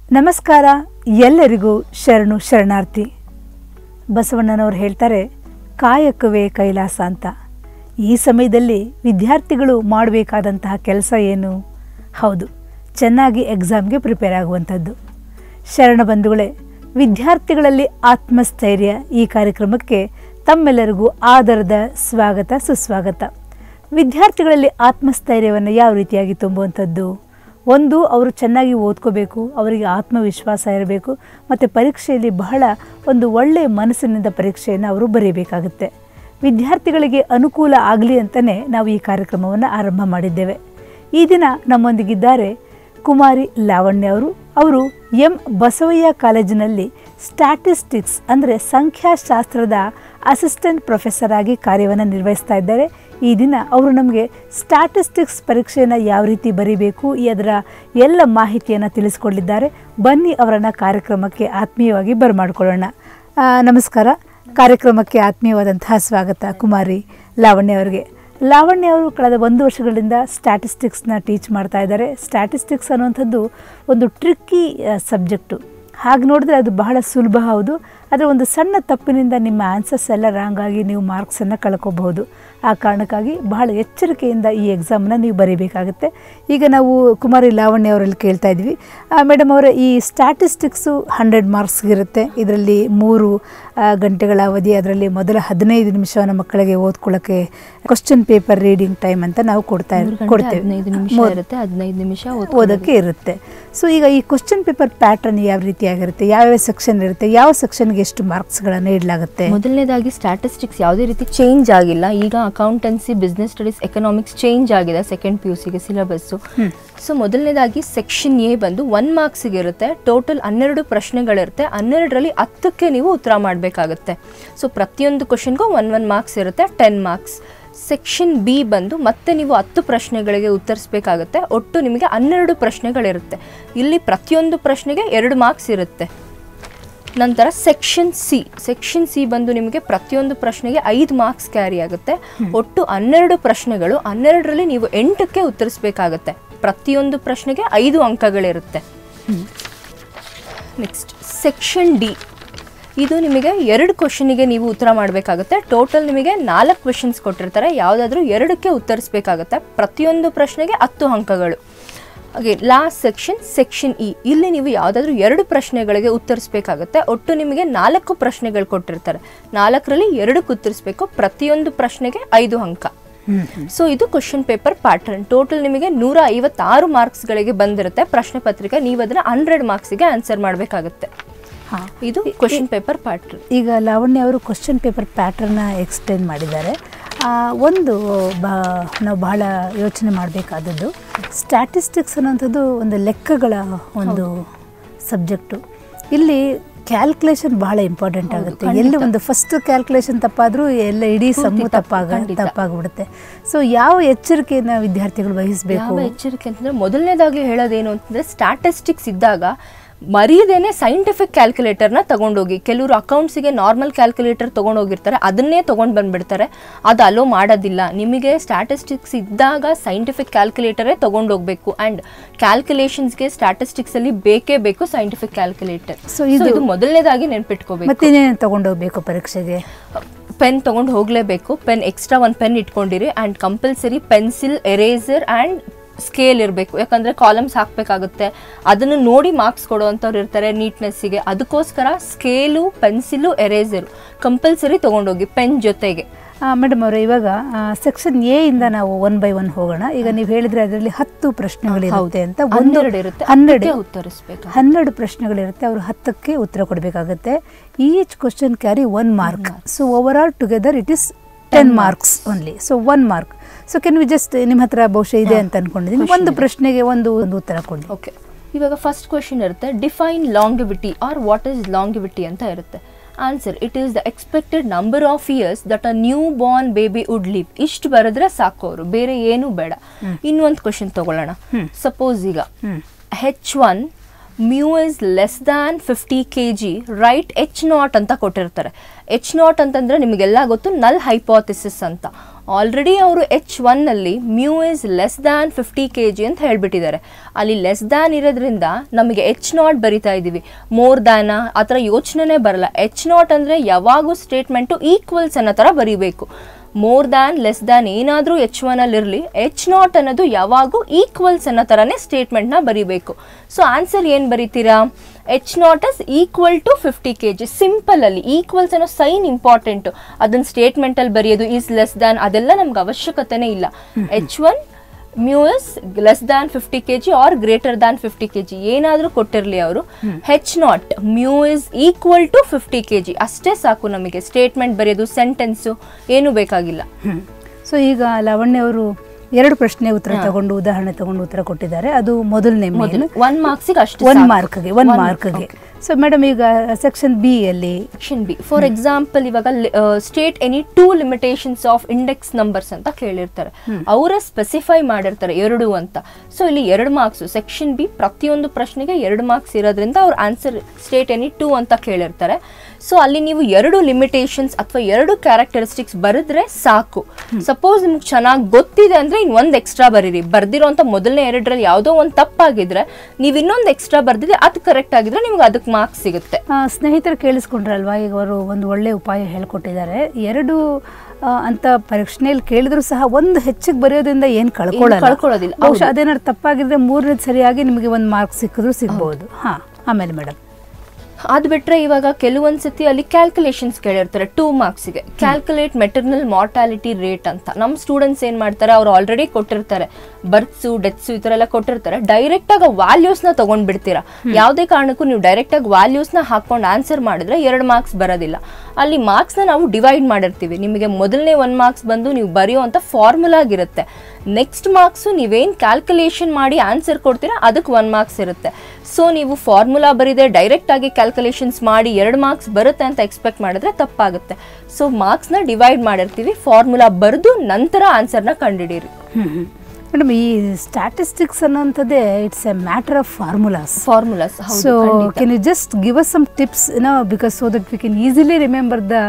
ನಮಸ್ಕಾರ ಎಲ್ಲರಿಗೂ ಶರಣು ಶರಣಾರ್ಥಿ ಬಸವಣ್ಣನವರು ಹೇಳ್ತಾರೆ ಕಾಯಕವೇ ಕೈಲಾಸ ಅಂತ ಈ ಸಮಯದಲ್ಲಿ ವಿದ್ಯಾರ್ಥಿಗಳು ಮಾಡಬೇಕಾದಂತಹ ಕೆಲಸ ಏನು ಹೌದು ಚೆನ್ನಾಗಿ ಎಕ್ಸಾಮ್ಗೆ ಪ್ರಿಪೇರ್ ಆಗುವಂಥದ್ದು ಶರಣ ಬಂಧುಗಳೇ ವಿದ್ಯಾರ್ಥಿಗಳಲ್ಲಿ ಆತ್ಮಸ್ಥೈರ್ಯ ಈ ಕಾರ್ಯಕ್ರಮಕ್ಕೆ ತಮ್ಮೆಲ್ಲರಿಗೂ ಆದರದ ಸ್ವಾಗತ ಸುಸ್ವಾಗತ ವಿದ್ಯಾರ್ಥಿಗಳಲ್ಲಿ ಆತ್ಮಸ್ಥೈರ್ಯವನ್ನು ಯಾವ ರೀತಿಯಾಗಿ ತುಂಬುವಂಥದ್ದು ಒಂದು ಅವರು ಚೆನ್ನಾಗಿ ಓದ್ಕೋಬೇಕು ಅವರಿಗೆ ಆತ್ಮವಿಶ್ವಾಸ ಇರಬೇಕು ಮತ್ತು ಪರೀಕ್ಷೆಯಲ್ಲಿ ಬಹಳ ಒಂದು ಒಳ್ಳೆಯ ಮನಸ್ಸಿನಿಂದ ಪರೀಕ್ಷೆಯನ್ನು ಅವರು ಬರೀಬೇಕಾಗುತ್ತೆ ವಿದ್ಯಾರ್ಥಿಗಳಿಗೆ ಅನುಕೂಲ ಆಗಲಿ ಅಂತಲೇ ನಾವು ಈ ಕಾರ್ಯಕ್ರಮವನ್ನು ಆರಂಭ ಮಾಡಿದ್ದೇವೆ ಈ ದಿನ ನಮ್ಮೊಂದಿಗಿದ್ದಾರೆ ಕುಮಾರಿ ಲಾವಣ್ಯ ಅವರು ಅವರು ಎಂ ಬಸವಯ್ಯ ಕಾಲೇಜಿನಲ್ಲಿ ಸ್ಟ್ಯಾಟಿಸ್ಟಿಕ್ಸ್ ಅಂದರೆ ಸಂಖ್ಯಾಶಾಸ್ತ್ರದ ಅಸಿಸ್ಟೆಂಟ್ ಪ್ರೊಫೆಸರ್ ಆಗಿ ಕಾರ್ಯವನ್ನು ನಿರ್ವಹಿಸ್ತಾ ಇದ್ದಾರೆ ಈ ದಿನ ಅವರು ನಮಗೆ ಸ್ಟ್ಯಾಟಿಸ್ಟಿಕ್ಸ್ ಪರೀಕ್ಷೆಯನ್ನು ಯಾವ ರೀತಿ ಬರೀಬೇಕು ಈ ಅದರ ಎಲ್ಲ ಮಾಹಿತಿಯನ್ನು ತಿಳಿಸ್ಕೊಡಲಿದ್ದಾರೆ ಬನ್ನಿ ಅವರನ್ನು ಕಾರ್ಯಕ್ರಮಕ್ಕೆ ಆತ್ಮೀಯವಾಗಿ ಬರಮಾಡ್ಕೊಳ್ಳೋಣ ಆ, ನಮಸ್ಕಾರ ಕಾರ್ಯಕ್ರಮಕ್ಕೆ ಆತ್ಮೀಯವಾದಂತಹ ಸ್ವಾಗತ ಕುಮಾರಿ ಲಾವಣ್ಯ ಅವರಿಗೆ ಲಾವಣ್ಯ ಅವರು ಕಳೆದ ಒಂದು ವರ್ಷಗಳಿಂದ ಸ್ಟ್ಯಾಟಿಸ್ಟಿಕ್ಸ್ನ ಟೀಚ್ ಮಾಡ್ತಾ ಇದ್ದಾರೆ ಸ್ಟ್ಯಾಟಿಸ್ಟಿಕ್ಸ್ ಅನ್ನುವಂಥದ್ದು ಒಂದು ಟ್ರಿಕ್ಕಿ ಸಬ್ಜೆಕ್ಟು ಹಾಗೆ ನೋಡಿದ್ರೆ ಅದು ಬಹಳ ಸುಲಭ ಹೌದು ಆದರೆ ಒಂದು ಸಣ್ಣ ತಪ್ಪಿನಿಂದ ನಿಮ್ಮ ಆನ್ಸರ್ಸ್ ಎಲ್ಲ ರಾಂಗ್ ಆಗಿ ನೀವು ಮಾರ್ಕ್ಸನ್ನು ಕಳ್ಕೋಬಹುದು ಆ ಕಾರಣಕ್ಕಾಗಿ ಬಹಳ ಎಚ್ಚರಿಕೆಯಿಂದ ಈ ಎಕ್ಸಾಮನ್ನ ನೀವು ಬರೀಬೇಕಾಗುತ್ತೆ ಈಗ ನಾವು ಕುಮಾರಿ ಲಾವಣ್ಯ ಅವರಲ್ಲಿ ಕೇಳ್ತಾ ಇದ್ವಿ ಮೇಡಮ್ ಅವರ ಈ ಸ್ಟ್ಯಾಟಿಸ್ಟಿಕ್ಸು ಹಂಡ್ರೆಡ್ ಮಾರ್ಕ್ಸ್ ಇರುತ್ತೆ ಇದರಲ್ಲಿ ಮೂರು ಆ, ಗಂಟೆಗಳ ಅವಧಿ ಅದರಲ್ಲಿ ಮೊದಲ ಹದಿನೈದು ನಿಮಿಷವನ್ನು ಮಕ್ಕಳಿಗೆ ಓದ್ಕೊಳ್ಳೋಕ್ಕೆ ಕ್ವಶನ್ ಪೇಪರ್ ರೀಡಿಂಗ್ ಟೈಮ್ ಅಂತ ನಾವು ಕೊಡ್ತಾ ಮೂರು ಗಂಟೆ ಕೊಡ್ತೇವೆ ಹದಿನೈದು ನಿಮಿಷ ಮೂರು- ಇರುತ್ತೆ ಹದಿನೈದು ನಿಮಿಷ ಓದೋಕ್ಕೆ ಇರುತ್ತೆ ಸೊ ಈಗ ಈ ಕ್ವಶನ್ ಪೇಪರ್ ಪ್ಯಾಟರ್ನ್ ಯಾವ ರೀತಿಯಾಗಿರುತ್ತೆ ಯಾವ್ಯಾವ ಸೆಕ್ಷನ್ ಇರುತ್ತೆ ಯಾವ ಸೆಕ್ಷನ್ಗೆ ಎಷ್ಟು ಮಾರ್ಕ್ಸ್ಗಳನ್ನು ನೀಡಲಾಗುತ್ತೆ ಮೊದಲನೇದಾಗಿ ಸ್ಟ್ಯಾಟಿಸ್ಟಿಕ್ಸ್ ಯಾವುದೇ ರೀತಿ ಚೇಂಜ್ ಆಗಿಲ್ಲ ಈಗ accountancy business studies economics change ಆಗಿದೆ ಸೆಕೆಂಡ್ ಪಿ ಯು ಸಿಗೆ ಸಿಲೆಬಸ್ಸು ಸೊ ಮೊದಲನೇದಾಗಿ ಸೆಕ್ಷನ್ ಎ ಬಂದು ಒನ್ ಮಾರ್ಕ್ಸಿಗೆ ಇರುತ್ತೆ ಟೋಟಲ್ ಹನ್ನೆರಡು ಪ್ರಶ್ನೆಗಳಿರುತ್ತೆ ಹನ್ನೆರಡರಲ್ಲಿ ಹತ್ತಕ್ಕೆ ನೀವು ಉತ್ತರ ಮಾಡಬೇಕಾಗುತ್ತೆ ಸೊ ಪ್ರತಿಯೊಂದು ಕ್ವಶನ್ಗೂ ಒನ್ ಒನ್ ಮಾರ್ಕ್ಸ್ ಇರುತ್ತೆ ಟೆನ್ ಮಾರ್ಕ್ಸ್ ಸೆಕ್ಷನ್ ಬಿ ಬಂದು ಮತ್ತೆ ನೀವು ಹತ್ತು ಪ್ರಶ್ನೆಗಳಿಗೆ ಉತ್ತರಿಸಬೇಕಾಗುತ್ತೆ ಒಟ್ಟು ನಿಮಗೆ ಹನ್ನೆರಡು ಪ್ರಶ್ನೆಗಳಿರುತ್ತೆ ಇಲ್ಲಿ ಪ್ರತಿಯೊಂದು ಪ್ರಶ್ನೆಗೆ ಎರಡು ಮಾರ್ಕ್ಸ್ ಇರುತ್ತೆ ನಂತರ ಸೆಕ್ಷನ್ ಸಿ ಸೆಕ್ಷನ್ ಸಿ ಬಂದು ನಿಮಗೆ ಪ್ರತಿಯೊಂದು ಪ್ರಶ್ನೆಗೆ ಐದು ಮಾರ್ಕ್ಸ್ ಕ್ಯಾರಿ ಆಗುತ್ತೆ ಒಟ್ಟು ಹನ್ನೆರಡು ಪ್ರಶ್ನೆಗಳು ಹನ್ನೆರಡರಲ್ಲಿ ನೀವು ಎಂಟಕ್ಕೆ ಉತ್ತರಿಸಬೇಕಾಗತ್ತೆ ಪ್ರತಿಯೊಂದು ಪ್ರಶ್ನೆಗೆ ಐದು ಅಂಕಗಳಿರುತ್ತೆ ನೆಕ್ಸ್ಟ್ ಸೆಕ್ಷನ್ ಡಿ ಇದು ನಿಮಗೆ ಎರಡು ಕ್ವಶನಿಗೆ ನೀವು ಉತ್ತರ ಮಾಡಬೇಕಾಗುತ್ತೆ ಟೋಟಲ್ ನಿಮಗೆ ನಾಲ್ಕು ಕ್ವಶನ್ಸ್ ಕೊಟ್ಟಿರ್ತಾರೆ ಯಾವುದಾದ್ರೂ ಎರಡಕ್ಕೆ ಉತ್ತರಿಸಬೇಕಾಗುತ್ತೆ ಪ್ರತಿಯೊಂದು ಪ್ರಶ್ನೆಗೆ ಹತ್ತು ಅಂಕಗಳು ಹಾಗೆ ಲಾಸ್ಟ್ ಸೆಕ್ಷನ್ ಸೆಕ್ಷನ್ ಇ ಇಲ್ಲಿ ನೀವು ಯಾವುದಾದ್ರೂ ಎರಡು ಪ್ರಶ್ನೆಗಳಿಗೆ ಉತ್ತರಿಸಬೇಕಾಗುತ್ತೆ ಒಟ್ಟು ನಿಮಗೆ ನಾಲ್ಕು ಪ್ರಶ್ನೆಗಳು ಕೊಟ್ಟಿರ್ತಾರೆ ನಾಲ್ಕರಲ್ಲಿ ಎರಡಕ್ಕೆ ಉತ್ತರಿಸಬೇಕು ಪ್ರತಿಯೊಂದು ಪ್ರಶ್ನೆಗೆ ಐದು ಅಂಕ ಸೊ ಇದು ಕ್ವಶನ್ ಪೇಪರ್ ಪ್ಯಾಟರ್ನ್ ಟೋಟಲ್ ನಿಮಗೆ ನೂರ ಐವತ್ತಾರು ಮಾರ್ಕ್ಸ್ಗಳಿಗೆ ಬಂದಿರುತ್ತೆ ಪ್ರಶ್ನೆ ಪತ್ರಿಕೆ ನೀವು ಅದನ್ನ ಹಂಡ್ರೆಡ್ ಮಾರ್ಕ್ಸಿಗೆ ಆನ್ಸರ್ ಮಾಡಬೇಕಾಗುತ್ತೆ ಹಾಂ ಇದು ಕ್ವಶನ್ ಪೇಪರ್ ಪ್ಯಾಟರ್ನ್ ಈಗ ಲಾವಣ್ಯ ಅವರು ಕ್ವಶನ್ ಪೇಪರ್ ಪ್ಯಾಟರ್ನ ಎಕ್ಸ್ಪ್ಲೇನ್ ಮಾಡಿದ್ದಾರೆ ಆ, ಒಂದು ಬ ನಾವು ಬಹಳ ಯೋಚನೆ ಮಾಡಬೇಕಾದದ್ದು ಸ್ಟ್ಯಾಟಿಸ್ಟಿಕ್ಸ್ ಅನ್ನೋಂಥದ್ದು ಒಂದು ಲೆಕ್ಕಗಳ ಒಂದು ಸಬ್ಜೆಕ್ಟು ಇಲ್ಲಿ ಕ್ಯಾಲ್ಕುಲೇಷನ್ ಬಹಳ ಇಂಪಾರ್ಟೆಂಟ್ ಆಗುತ್ತೆ ಎಲ್ಲಿ ಒಂದು ಫಸ್ಟ್ ಕ್ಯಾಲ್ಕುಲೇಷನ್ ತಪ್ಪಾದರೂ ಎಲ್ಲ ಇಡೀ ಸಮೂಹ ತಪ್ಪು, ತಪ್ಪಾಗ ಖಂಡಿತ. ತಪ್ಪಾಗ್ಬಿಡುತ್ತೆ ಸೊ ಯಾವ ಎಚ್ಚರಿಕೆಯನ್ನು ವಿದ್ಯಾರ್ಥಿಗಳು ವಹಿಸಬೇಕು ಯಾವ ಎಚ್ಚರಿಕೆ ಅಂತಂದ್ರೆ ಮೊದಲನೇದಾಗಿ ಹೇಳೋದೇನು ಅಂತಂದ್ರೆ ಸ್ಟ್ಯಾಟಿಸ್ಟಿಕ್ಸ್ ಇದ್ದಾಗ ಮರೀದೇನೆ ಸೈಂಟಿಫಿಕ್ ಕ್ಯಾಲ್ಕುಲೇಟರ್ನ ತಗೊಂಡೋಗಿ ಕೆಲವರು ಅಕೌಂಟ್ಸಿಗೆ ನಾರ್ಮಲ್ ಕ್ಯಾಲ್ಕುಲೇಟರ್ ತೊಗೊಂಡೋಗಿರ್ತಾರೆ ಅದನ್ನೇ ತೊಗೊಂಡು ಬಂದ್ಬಿಡ್ತಾರೆ ಅದು ಅಲೋ ಮಾಡೋದಿಲ್ಲ ನಿಮಗೆ ಸ್ಟ್ಯಾಟಿಸ್ಟಿಕ್ಸ್ ಇದ್ದಾಗ ಸೈಂಟಿಫಿಕ್ ಕ್ಯಾಲ್ಕುಲೇಟರೇ ತೊಗೊಂಡೋಗ್ಬೇಕು ಆ್ಯಂಡ್ ಕ್ಯಾಲ್ಕುಲೇಷನ್ಸ್ಗೆ ಸ್ಟ್ಯಾಟಿಸ್ಟಿಕ್ಸಲ್ಲಿ ಬೇಕೇ ಬೇಕು ಸೈಂಟಿಫಿಕ್ ಕ್ಯಾಲ್ಕುಲೇಟರ್ So ಸೊ ಇದು- ಇದು ಮೊದಲನೇದಾಗಿ ನೆನ್ಪಿಟ್ಕೋಬೇಕು ಮತ್ತೆ ಇನ್ನೇನು ತಗೊಂಡೋಗ್ಬೇಕು ಪರೀಕ್ಷೆಗೆ ಪೆನ್ ತೊಗೊಂಡು ಹೋಗಲೇಬೇಕು ಪೆನ್ ಎಕ್ಸ್ಟ್ರಾ ಒಂದು ಪೆನ್ ಇಟ್ಕೊಂಡಿರಿ and compulsory pencil eraser and scale ಇರಬೇಕು ಯಾಕಂದರೆ ಕಾಲಮ್ಸ್ ಹಾಕಬೇಕಾಗುತ್ತೆ ಅದನ್ನು ನೋಡಿ ಮಾರ್ಕ್ಸ್ ಕೊಡುವಂಥವ್ರು ಇರ್ತಾರೆ ನೀಟ್ನೆಸ್ಸಿಗೆ ಅದಕ್ಕೋಸ್ಕರ ಸ್ಕೇಲು ಪೆನ್ಸಿಲು ಎರೇಸರು ಕಂಪಲ್ಸರಿ ತೊಗೊಂಡೋಗಿ ಪೆನ್ ಜೊತೆಗೆ ಮೇಡಮ್ ಅವರೇ ಇವಾಗ ಸೆಕ್ಷನ್ ಎ ಇಂದ ನಾವು ಒನ್ ಬೈ ಒನ್ ಹೋಗೋಣ ಈಗ ನೀವು ಹೇಳಿದ್ರೆ ಅದರಲ್ಲಿ ಹತ್ತು ಪ್ರಶ್ನೆಗಳಿರುತ್ತೆ ಅಂತ ಒಂದು ಹನ್ನೆರಡು ಇರುತ್ತೆ ಹನ್ನೆರಡು ಹತ್ತಕ್ಕೆ ಉತ್ತರಿಸ್ಬೇಕು ಹನ್ನೆರಡು ಪ್ರಶ್ನೆಗಳಿರುತ್ತೆ ಅವರು ಹತ್ತಕ್ಕೆ ಉತ್ತರ ಕೊಡಬೇಕಾಗುತ್ತೆ each question carry one mark so over all together it is ten marks only so one mark so can we just ನಿಮ್ಮ ಹತ್ರ ಬಹುಶಃ ಇದೆ ಅಂತ ಅನ್ಕೊಂಡಿದ್ದೀನಿ ಒಂದು ಪ್ರಶ್ನೆಗೆ ಒಂದು ಒಂದು ಉತ್ತರ ಕೊಡಿ ಓಕೆ ಇವಾಗ ಫಸ್ಟ್ ಕ್ವಶನ್ ಇರುತ್ತೆ define longevity or what is longevity ಅಂತ ಇರುತ್ತೆ answer it is the expected number of years that a new born baby would live ಇಷ್ಟು ಬರೆದ್ರೆ ಸಾಕು ಅವರು ಬೇರೆ ಏನೂ ಬೇಡ ಇನ್ನೊಂದು ಕ್ವಶನ್ ತಗೊಳ್ಳೋಣ ಸಪೋಸ್ ಈಗ H one mu is less than fifty K G right H not ಅಂತ ಕೊಟ್ಟಿರ್ತಾರೆ ಎಚ್ ನಾಟ್ ಅಂತಂದ್ರೆ ನಿಮಗೆಲ್ಲ ಗೊತ್ತು ನಲ್ ಹೈಪೋಥಿಸಿಸ್ ಅಂತ ಆಲ್ರೆಡಿ ಅವರು ಎಚ್ ಒನ್ನಲ್ಲಿ mu is less than fifty K G ಅಂತ ಹೇಳ್ಬಿಟ್ಟಿದ್ದಾರೆ ಅಲ್ಲಿ ಲೆಸ್ ದ್ಯಾನ್ ಇರೋದ್ರಿಂದ ನಮಗೆ ಎಚ್ ನಾಟ್ ಬರಿತಾ ಇದ್ದೀವಿ ಮೋರ್ ದ್ಯಾನ ಆ ಥರ ಯೋಚನೆನೇ ಬರಲ್ಲ ಎಚ್ ನಾಟ್ ಅಂದರೆ ಯಾವಾಗೂ ಸ್ಟೇಟ್ಮೆಂಟು ಈಕ್ವಲ್ಸ್ ಅನ್ನೋ ಥರ ಬರೀಬೇಕು ಮೋರ್ ದ್ಯಾನ್ ಲೆಸ್ ದ್ಯಾನ್ ಏನಾದರೂ ಎಚ್ ಒನ್ ಅಲ್ಲಿ ಇರಲಿ ಎಚ್ ನಾಟ್ ಅನ್ನೋದು ಯಾವಾಗೂ ಈಕ್ವಲ್ಸ್ ಅನ್ನೋ ಥರನೇ ಸ್ಟೇಟ್ಮೆಂಟ್ನ ಬರೀಬೇಕು ಸೊ ಆನ್ಸರ್ ಏನು ಬರೀತೀರಾ H not is equal to fifty K G simple ಅಲ್ಲಿ ಈಕ್ವಲ್ಸ್ ಅನ್ನೋ ಸೈನ್ ಇಂಪಾರ್ಟೆಂಟು ಅದನ್ನ ಸ್ಟೇಟ್ಮೆಂಟಲ್ಲಿ ಬರೆಯೋದು ಈಸ್ ಲೆಸ್ ದ್ಯಾನ್ ಅದೆಲ್ಲ ನಮ್ಗೆ ಅವಶ್ಯಕತೆನೇ ಇಲ್ಲ H one mu is less than fifty K G or greater than fifty K G ಏನಾದರೂ ಕೊಟ್ಟಿರಲಿ ಅವರು H not mu is equal to fifty K G ಅಷ್ಟೇ ಸಾಕು ನಮಗೆ ಸ್ಟೇಟ್ಮೆಂಟ್ ಬರೆಯೋದು ಸೆಂಟೆನ್ಸು ಏನೂ ಬೇಕಾಗಿಲ್ಲ ಸೊ ಈಗ ಲಾವಣ್ಯ ಅವರು ಎರಡು ಪ್ರಶ್ನೆ ಉತ್ತರ ತಗೊಂಡು ಉದಾಹರಣೆ ತಗೊಂಡು ಉತ್ತರ ಕೊಟ್ಟಿದ್ದಾರೆ ಅದು ಮೊದಲನೇ ಮೊದಲು ಒನ್ ಮಾರ್ಕ್ಸಿಗೆ ಅಷ್ಟು ಒನ್ ಸಾಕು. ಮಾರ್ಕ್ಗೆ ಒನ್ One- ಮಾರ್ಕ್ಗೆ ಸೊ ಮೇಡಮ್ ಈಗ ಸೆಕ್ಷನ್ ಬಿ ಅಲ್ಲಿ ಸೆಕ್ಷನ್ ಬಿ ಫಾರ್ ಎಕ್ಸಾಂಪಲ್ ಇವಾಗ state any two limitations of index numbers ಅಂತ ಕೇಳಿರ್ತಾರೆ ಅವರೇ ಸ್ಪೆಸಿಫೈ ಮಾಡಿರ್ತಾರೆ ಎರಡು ಅಂತ ಸೊ ಇಲ್ಲಿ ಎರಡು ಮಾರ್ಕ್ಸ್ ಸೆಕ್ಷನ್ ಬಿ ಪ್ರತಿಯೊಂದು ಪ್ರಶ್ನೆಗೆ ಎರಡು ಮಾರ್ಕ್ಸ್ ಇರೋದ್ರಿಂದ ಅವ್ರು ಆನ್ಸರ್ ಸ್ಟೇಟ್ ಎನಿ ಟೂ ಅಂತ ಕೇಳಿರ್ತಾರೆ ಸೊ ಅಲ್ಲಿ ನೀವು ಎರಡು ಲಿಮಿಟೇಷನ್ಸ್ ಅಥವಾ ಎರಡು ಕ್ಯಾರೆಕ್ಟರಿಸ್ಟಿಕ್ಸ್ ಬರೆದ್ರೆ ಸಾಕು ಸಪೋಸ್ ನಿಮ್ಗೆ ಚೆನ್ನಾಗಿ ಗೊತ್ತಿದೆ ಅಂದ್ರೆ ಇನ್ ಒಂದು ಎಕ್ಸ್ಟ್ರಾ ಬರೀರಿ ಬರ್ದಿರೋಂಥ ಮೊದಲನೇ ಎರಡರಲ್ಲಿ ಯಾವುದೋ ಒಂದು ತಪ್ಪಾಗಿದ್ರೆ ನೀವು ಇನ್ನೊಂದು ಎಕ್ಸ್ಟ್ರಾ ಬರ್ದಿದ್ರೆ ಅದು ಕರೆಕ್ಟ್ ಆಗಿದ್ರೆ ನಿಮ್ಗೆ ಅದಕ್ಕೆ ಮಾರ್ಕ್ಸ್ ಸಿಗುತ್ತೆ ಆ, ಸ್ನೇಹಿತರು ಕೇಳಿಸ್ಕೊಂಡ್ರಲ್ವಾ ಈಗ ಅವರು ಒಂದು ಒಳ್ಳೆ ಉಪಾಯ ಹೇಳ್ಕೊಟ್ಟಿದ್ದಾರೆ ಎರಡು ಆ, ಅಂತ ಪರೀಕ್ಷೆಯಲ್ಲಿ ಕೇಳಿದ್ರು ಸಹ ಒಂದು ಹೆಚ್ಚಿಗೆ ಬರೆಯೋದ್ರಿಂದ ಏನು ಕಳ್ಕೊಳ್ಳಲ್ಲ ಕಳ್ಕೊಳ್ಳೋದಿಲ್ಲ, ಬಹುಶಃ ಹೌದು. ಅದೇನಾದ್ರು ತಪ್ಪಾಗಿದ್ರೆ ಮೂರನೇದು ಸರಿಯಾಗಿ ನಿಮಗೆ ಒಂದು ಮಾರ್ಕ್ ಸಿಕ್ಕಿದ್ರು ಸಿಗ್ಬೋದು ಹಾ ಆಮೇಲೆ ಮೇಡಮ್ ಅದು ಬಿಟ್ರೆ ಇವಾಗ ಕೆಲವೊಂದ್ ಸತಿ ಅಲ್ಲಿ ಕ್ಯಾಲ್ಕುಲೇಷನ್ಸ್ ಕೇಳಿರ್ತಾರೆ ಟೂ ಮಾರ್ಕ್ಸಿಗೆ ಕ್ಯಾಲ್ಕುಲೇಟ್ ಮೆಟರ್ನಲ್ ಮಾರ್ಟಾಲಿಟಿ ರೇಟ್ ಅಂತ ನಮ್ಮ ಸ್ಟೂಡೆಂಟ್ಸ್ ಏನ್ ಮಾಡ್ತಾರೆ ಅವ್ರು ಆಲ್ರೆಡಿ ಕೊಟ್ಟಿರ್ತಾರೆ ಬರ್ತ್ಸು ಡೆತ್ಸು ಈ ಥರ ಎಲ್ಲ ಕೊಟ್ಟಿರ್ತಾರೆ ಡೈರೆಕ್ಟ್ ಆಗಿ ವ್ಯಾಲ್ಯೂಸ್ನ ತಗೊಂಡ್ಬಿಡ್ತೀರಾ ಯಾವುದೇ ಕಾರಣಕ್ಕೂ ನೀವು ಡೈರೆಕ್ಟ್ ಆಗಿ ವ್ಯಾಲ್ಯೂಸ್ನ ಹಾಕೊಂಡು ಆನ್ಸರ್ ಮಾಡಿದ್ರೆ ಎರಡು ಮಾರ್ಕ್ಸ್ ಬರೋದಿಲ್ಲ ಅಲ್ಲಿ ಮಾರ್ಕ್ಸ್ನ ನಾವು ಡಿವೈಡ್ ಮಾಡಿರ್ತೀವಿ ನಿಮಗೆ ಮೊದಲನೇ ಒನ್ ಮಾರ್ಕ್ಸ್ ಬಂದು ನೀವು ಬರೆಯುವಂಥ ಫಾರ್ಮುಲಾಗಿರುತ್ತೆ ನೆಕ್ಸ್ಟ್ ಮಾರ್ಕ್ಸು ನೀವೇನು ಕ್ಯಾಲ್ಕುಲೇಷನ್ ಮಾಡಿ ಆನ್ಸರ್ ಕೊಡ್ತೀರಾ ಅದಕ್ಕೆ ಒನ್ ಮಾರ್ಕ್ಸ್ ಇರುತ್ತೆ ಸೊ ನೀವು ಫಾರ್ಮುಲಾ ಬರೀದೆ ಡೈರೆಕ್ಟ್ ಆಗಿ ಕ್ಯಾಲ್ಕುಲೇಷನ್ಸ್ ಮಾಡಿ ಎರಡು ಮಾರ್ಕ್ಸ್ ಬರುತ್ತೆ ಅಂತ ಎಕ್ಸ್ಪೆಕ್ಟ್ ಮಾಡಿದ್ರೆ ತಪ್ಪಾಗುತ್ತೆ ಸೊ ಮಾರ್ಕ್ಸ್ನ ಡಿವೈಡ್ ಮಾಡಿರ್ತೀವಿ ಫಾರ್ಮುಲಾ ಬರೆದು ನಂತರ ಆನ್ಸರ್ನ ಕಂಡುಹಿಡೀರಿ ಮೇಡಮ್ ಈ ಸ್ಟ್ಯಾಟಿಸ್ಟಿಕ್ಸ್ ಅನ್ನೋಂಥದ್ದೇ it's a matter of formulas formulas so can you just give us some tips no because so that we can easily remember the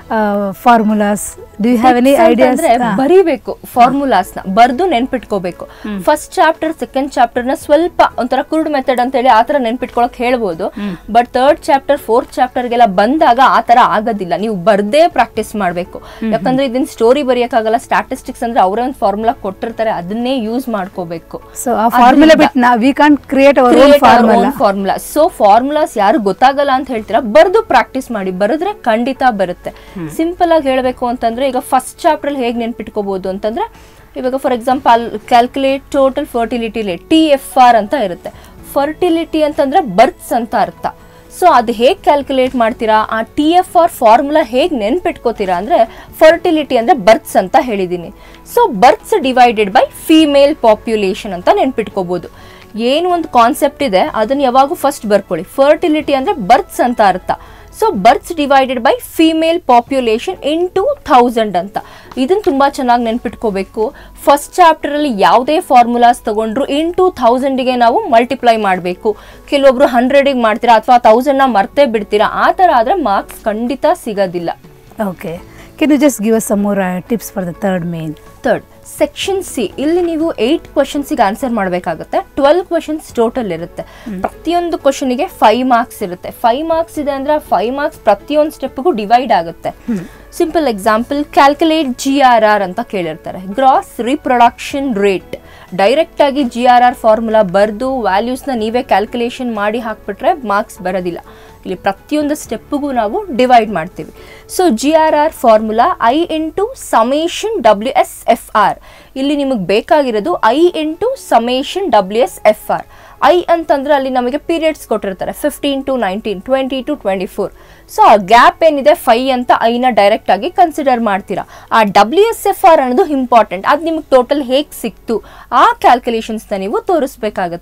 formulas do you have any ideas ಅಂದ್ರೆ ಬರಿಬೇಕು formulas ನ ಬರ್ದು ನೆನ್ಪಿಟ್ಕೋಬೇಕು first chapter second chapter ನ ಸ್ವಲ್ಪ ಒಂಥರ ಕುರುಡು method ಅಂತ ಹೇಳಿ ಆತರ ನೆನ್ಪಿಟ್ಕೊಳಕ್ ಹೇಳ್ಬೋದು but third chapter fourth chapter ಗೆಲ್ಲ ಬಂದಾಗ ಆತರ ಆಗೋದಿಲ್ಲ ನೀವು ಬರ್ದೇ ಪ್ರಾಕ್ಟೀಸ್ ಮಾಡ್ಬೇಕು ಯಾಕಂದ್ರೆ ಇದನ್ನ ಸ್ಟೋರಿ ಬರೆಯಕ್ಕಾಗಲ್ಲ ಸ್ಟಾಟಿಸ್ಟಿಕ್ಸ್ ಅಂದ್ರೆ ಅವರೇ ಒಂದು ಫಾರ್ಮುಲಾ ಕೊಟ್ಟಿರ್ತಾರೆ ಅದನ್ನೇ ಯೂಸ್ ಮಾಡ್ಕೋಬೇಕು ಸೊ ಆ ಫಾರ್ಮುಲಾ ಬಿಟ್ಟು ನಾ we can't create our own formula formula so formulas ಯಾರು ಗೊತ್ತಾಗಲ್ಲ ಅಂತ ಹೇಳ್ತೀರಾ ಬರ್ದು ಪ್ರಾಕ್ಟೀಸ್ ಮಾಡಿ ಬರೆದ್ರೆ ಖಂಡಿತ ಬರುತ್ತೆ ಸಿಂಪಲ್ ಆಗಿ ಹೇಳಬೇಕು ಅಂತಂದ್ರೆ ಈಗ ಫಸ್ಟ್ ಚಾಪ್ಟರ್ ಹೇಗೆ ನೆನ್ಪಿಟ್ಕೋಬಹುದು ಅಂತಂದ್ರೆ ಇವಾಗ for example calculate total fertility rate T F R ಅಂತ ಇರುತ್ತೆ ಫರ್ಟಿಲಿಟಿ ಅಂತಂದ್ರೆ ಬರ್ತ್ಸ್ ಅಂತ ಅರ್ಥ ಸೊ ಅದು ಹೇಗೆ ಕ್ಯಾಲ್ಕುಲೇಟ್ ಮಾಡ್ತೀರಾ ಆ ಟಿ ಎಫ್ ಆರ್ ಫಾರ್ಮುಲಾ ಹೇಗೆ ನೆನ್ಪಿಟ್ಕೋತೀರಾ ಅಂದರೆ ಫರ್ಟಿಲಿಟಿ ಅಂದರೆ ಬರ್ತ್ಸ್ ಅಂತ ಹೇಳಿದ್ದೀನಿ so births divided by female population ಅಂತ ನೆನ್ಪಿಟ್ಕೋಬೋದು ಏನು ಒಂದು ಕಾನ್ಸೆಪ್ಟ್ ಇದೆ ಅದನ್ನು ಯಾವಾಗೂ ಫಸ್ಟ್ ಬರ್ಕೊಳ್ಳಿ ಫರ್ಟಿಲಿಟಿ ಅಂದರೆ ಬರ್ತ್ಸ್ ಅಂತ ಅರ್ಥ so births divided by female population into thousand ಅಂತ ಇದನ್ನು ತುಂಬ ಚೆನ್ನಾಗಿ ನೆನ್ಪಿಟ್ಕೋಬೇಕು ಫಸ್ಟ್ ಚಾಪ್ಟರಲ್ಲಿ ಯಾವುದೇ ಫಾರ್ಮುಲಾಸ್ ತಗೊಂಡ್ರು ಇನ್ ಟು ಥೌಸಂಡಿಗೆ ನಾವು ಮಲ್ಟಿಪ್ಲೈ ಮಾಡಬೇಕು ಕೆಲವೊಬ್ರು ಹಂಡ್ರೆಡಿಗೆ ಮಾಡ್ತೀರಾ ಅಥವಾ ತೌಸಂಡ್ನ ಮರ್ತೇ ಬಿಡ್ತೀರಾ ಆ ಥರ ಆದರೆ ಮಾರ್ಕ್ಸ್ ಖಂಡಿತ ಸಿಗೋದಿಲ್ಲ okay can you just give us some more tips for the third main third section C ಇಲ್ಲಿ ನೀವು ಏಯ್ಟ್ ಕ್ವಶನ್ಸಿಗೆ ಆನ್ಸರ್ ಮಾಡಬೇಕಾಗುತ್ತೆ ಟ್ವೆಲ್ ಕ್ವಶನ್ಸ್ ಟೋಟಲ್ ಇರುತ್ತೆ ಪ್ರತಿಯೊಂದು ಕ್ವಶನಿಗೆ ಫೈವ್ ಮಾರ್ಕ್ಸ್ ಇರುತ್ತೆ ಫೈವ್ ಮಾರ್ಕ್ಸ್ ಇದೆ ಅಂದ್ರೆ ಫೈವ್ ಮಾರ್ಕ್ಸ್ ಪ್ರತಿಯೊಂದು ಸ್ಟೆಪ್ಗೂ ಡಿವೈಡ್ ಆಗುತ್ತೆ simple example calculate G R R ಅಂತ ಕೇಳಿರ್ತಾರೆ ಗ್ರಾಸ್ ರಿಪ್ರೊಡಕ್ಷನ್ ರೇಟ್ ಡೈರೆಕ್ಟ್ ಆಗಿ ಜಿ ಆರ್ ಆರ್ ಫಾರ್ಮುಲಾ ಬರೆದು ವ್ಯಾಲ್ಯೂಸ್ನ ನೀವೇ ಕ್ಯಾಲ್ಕುಲೇಷನ್ ಮಾಡಿ ಹಾಕ್ಬಿಟ್ರೆ ಮಾರ್ಕ್ಸ್ ಬರೋದಿಲ್ಲ ಇಲ್ಲಿ ಪ್ರತಿಯೊಂದು ಸ್ಟೆಪ್ಪಿಗೂ ನಾವು ಡಿವೈಡ್ ಮಾಡ್ತೀವಿ so G R R formula I into summation W S F R ಇಲ್ಲಿ ನಿಮಗೆ ಬೇಕಾಗಿರೋದು I into summation W S F R I ಅಂತಂದ್ರೆ ಅಲ್ಲಿ ನಮಗೆ ಪೀರಿಯಡ್ಸ್ ಕೊಟ್ಟಿರ್ತಾರೆ fifteen to nineteen twenty to twenty four so ಆ ಗ್ಯಾಪ್ ಏನಿದೆ ಫೈ ಅಂತ ಐನ ಡೈರೆಕ್ಟ್ ಆಗಿ ಕನ್ಸಿಡರ್ ಮಾಡ್ತೀರಾ ಆ ಡಬ್ಲ್ಯೂ ಎಸ್ ಎಫ್ ಆರ್ ಅನ್ನೋದು ಇಂಪಾರ್ಟೆಂಟ್ ಅದು ನಿಮಗೆ ಟೋಟಲ್ ಹೇಗೆ ಸಿಕ್ತು ಆ ಕ್ಯಾಲ್ಕುಲೇಷನ್ಸ್ನ ನೀವು ತೋರಿಸ್ಬೇಕಾಗತ್ತೆ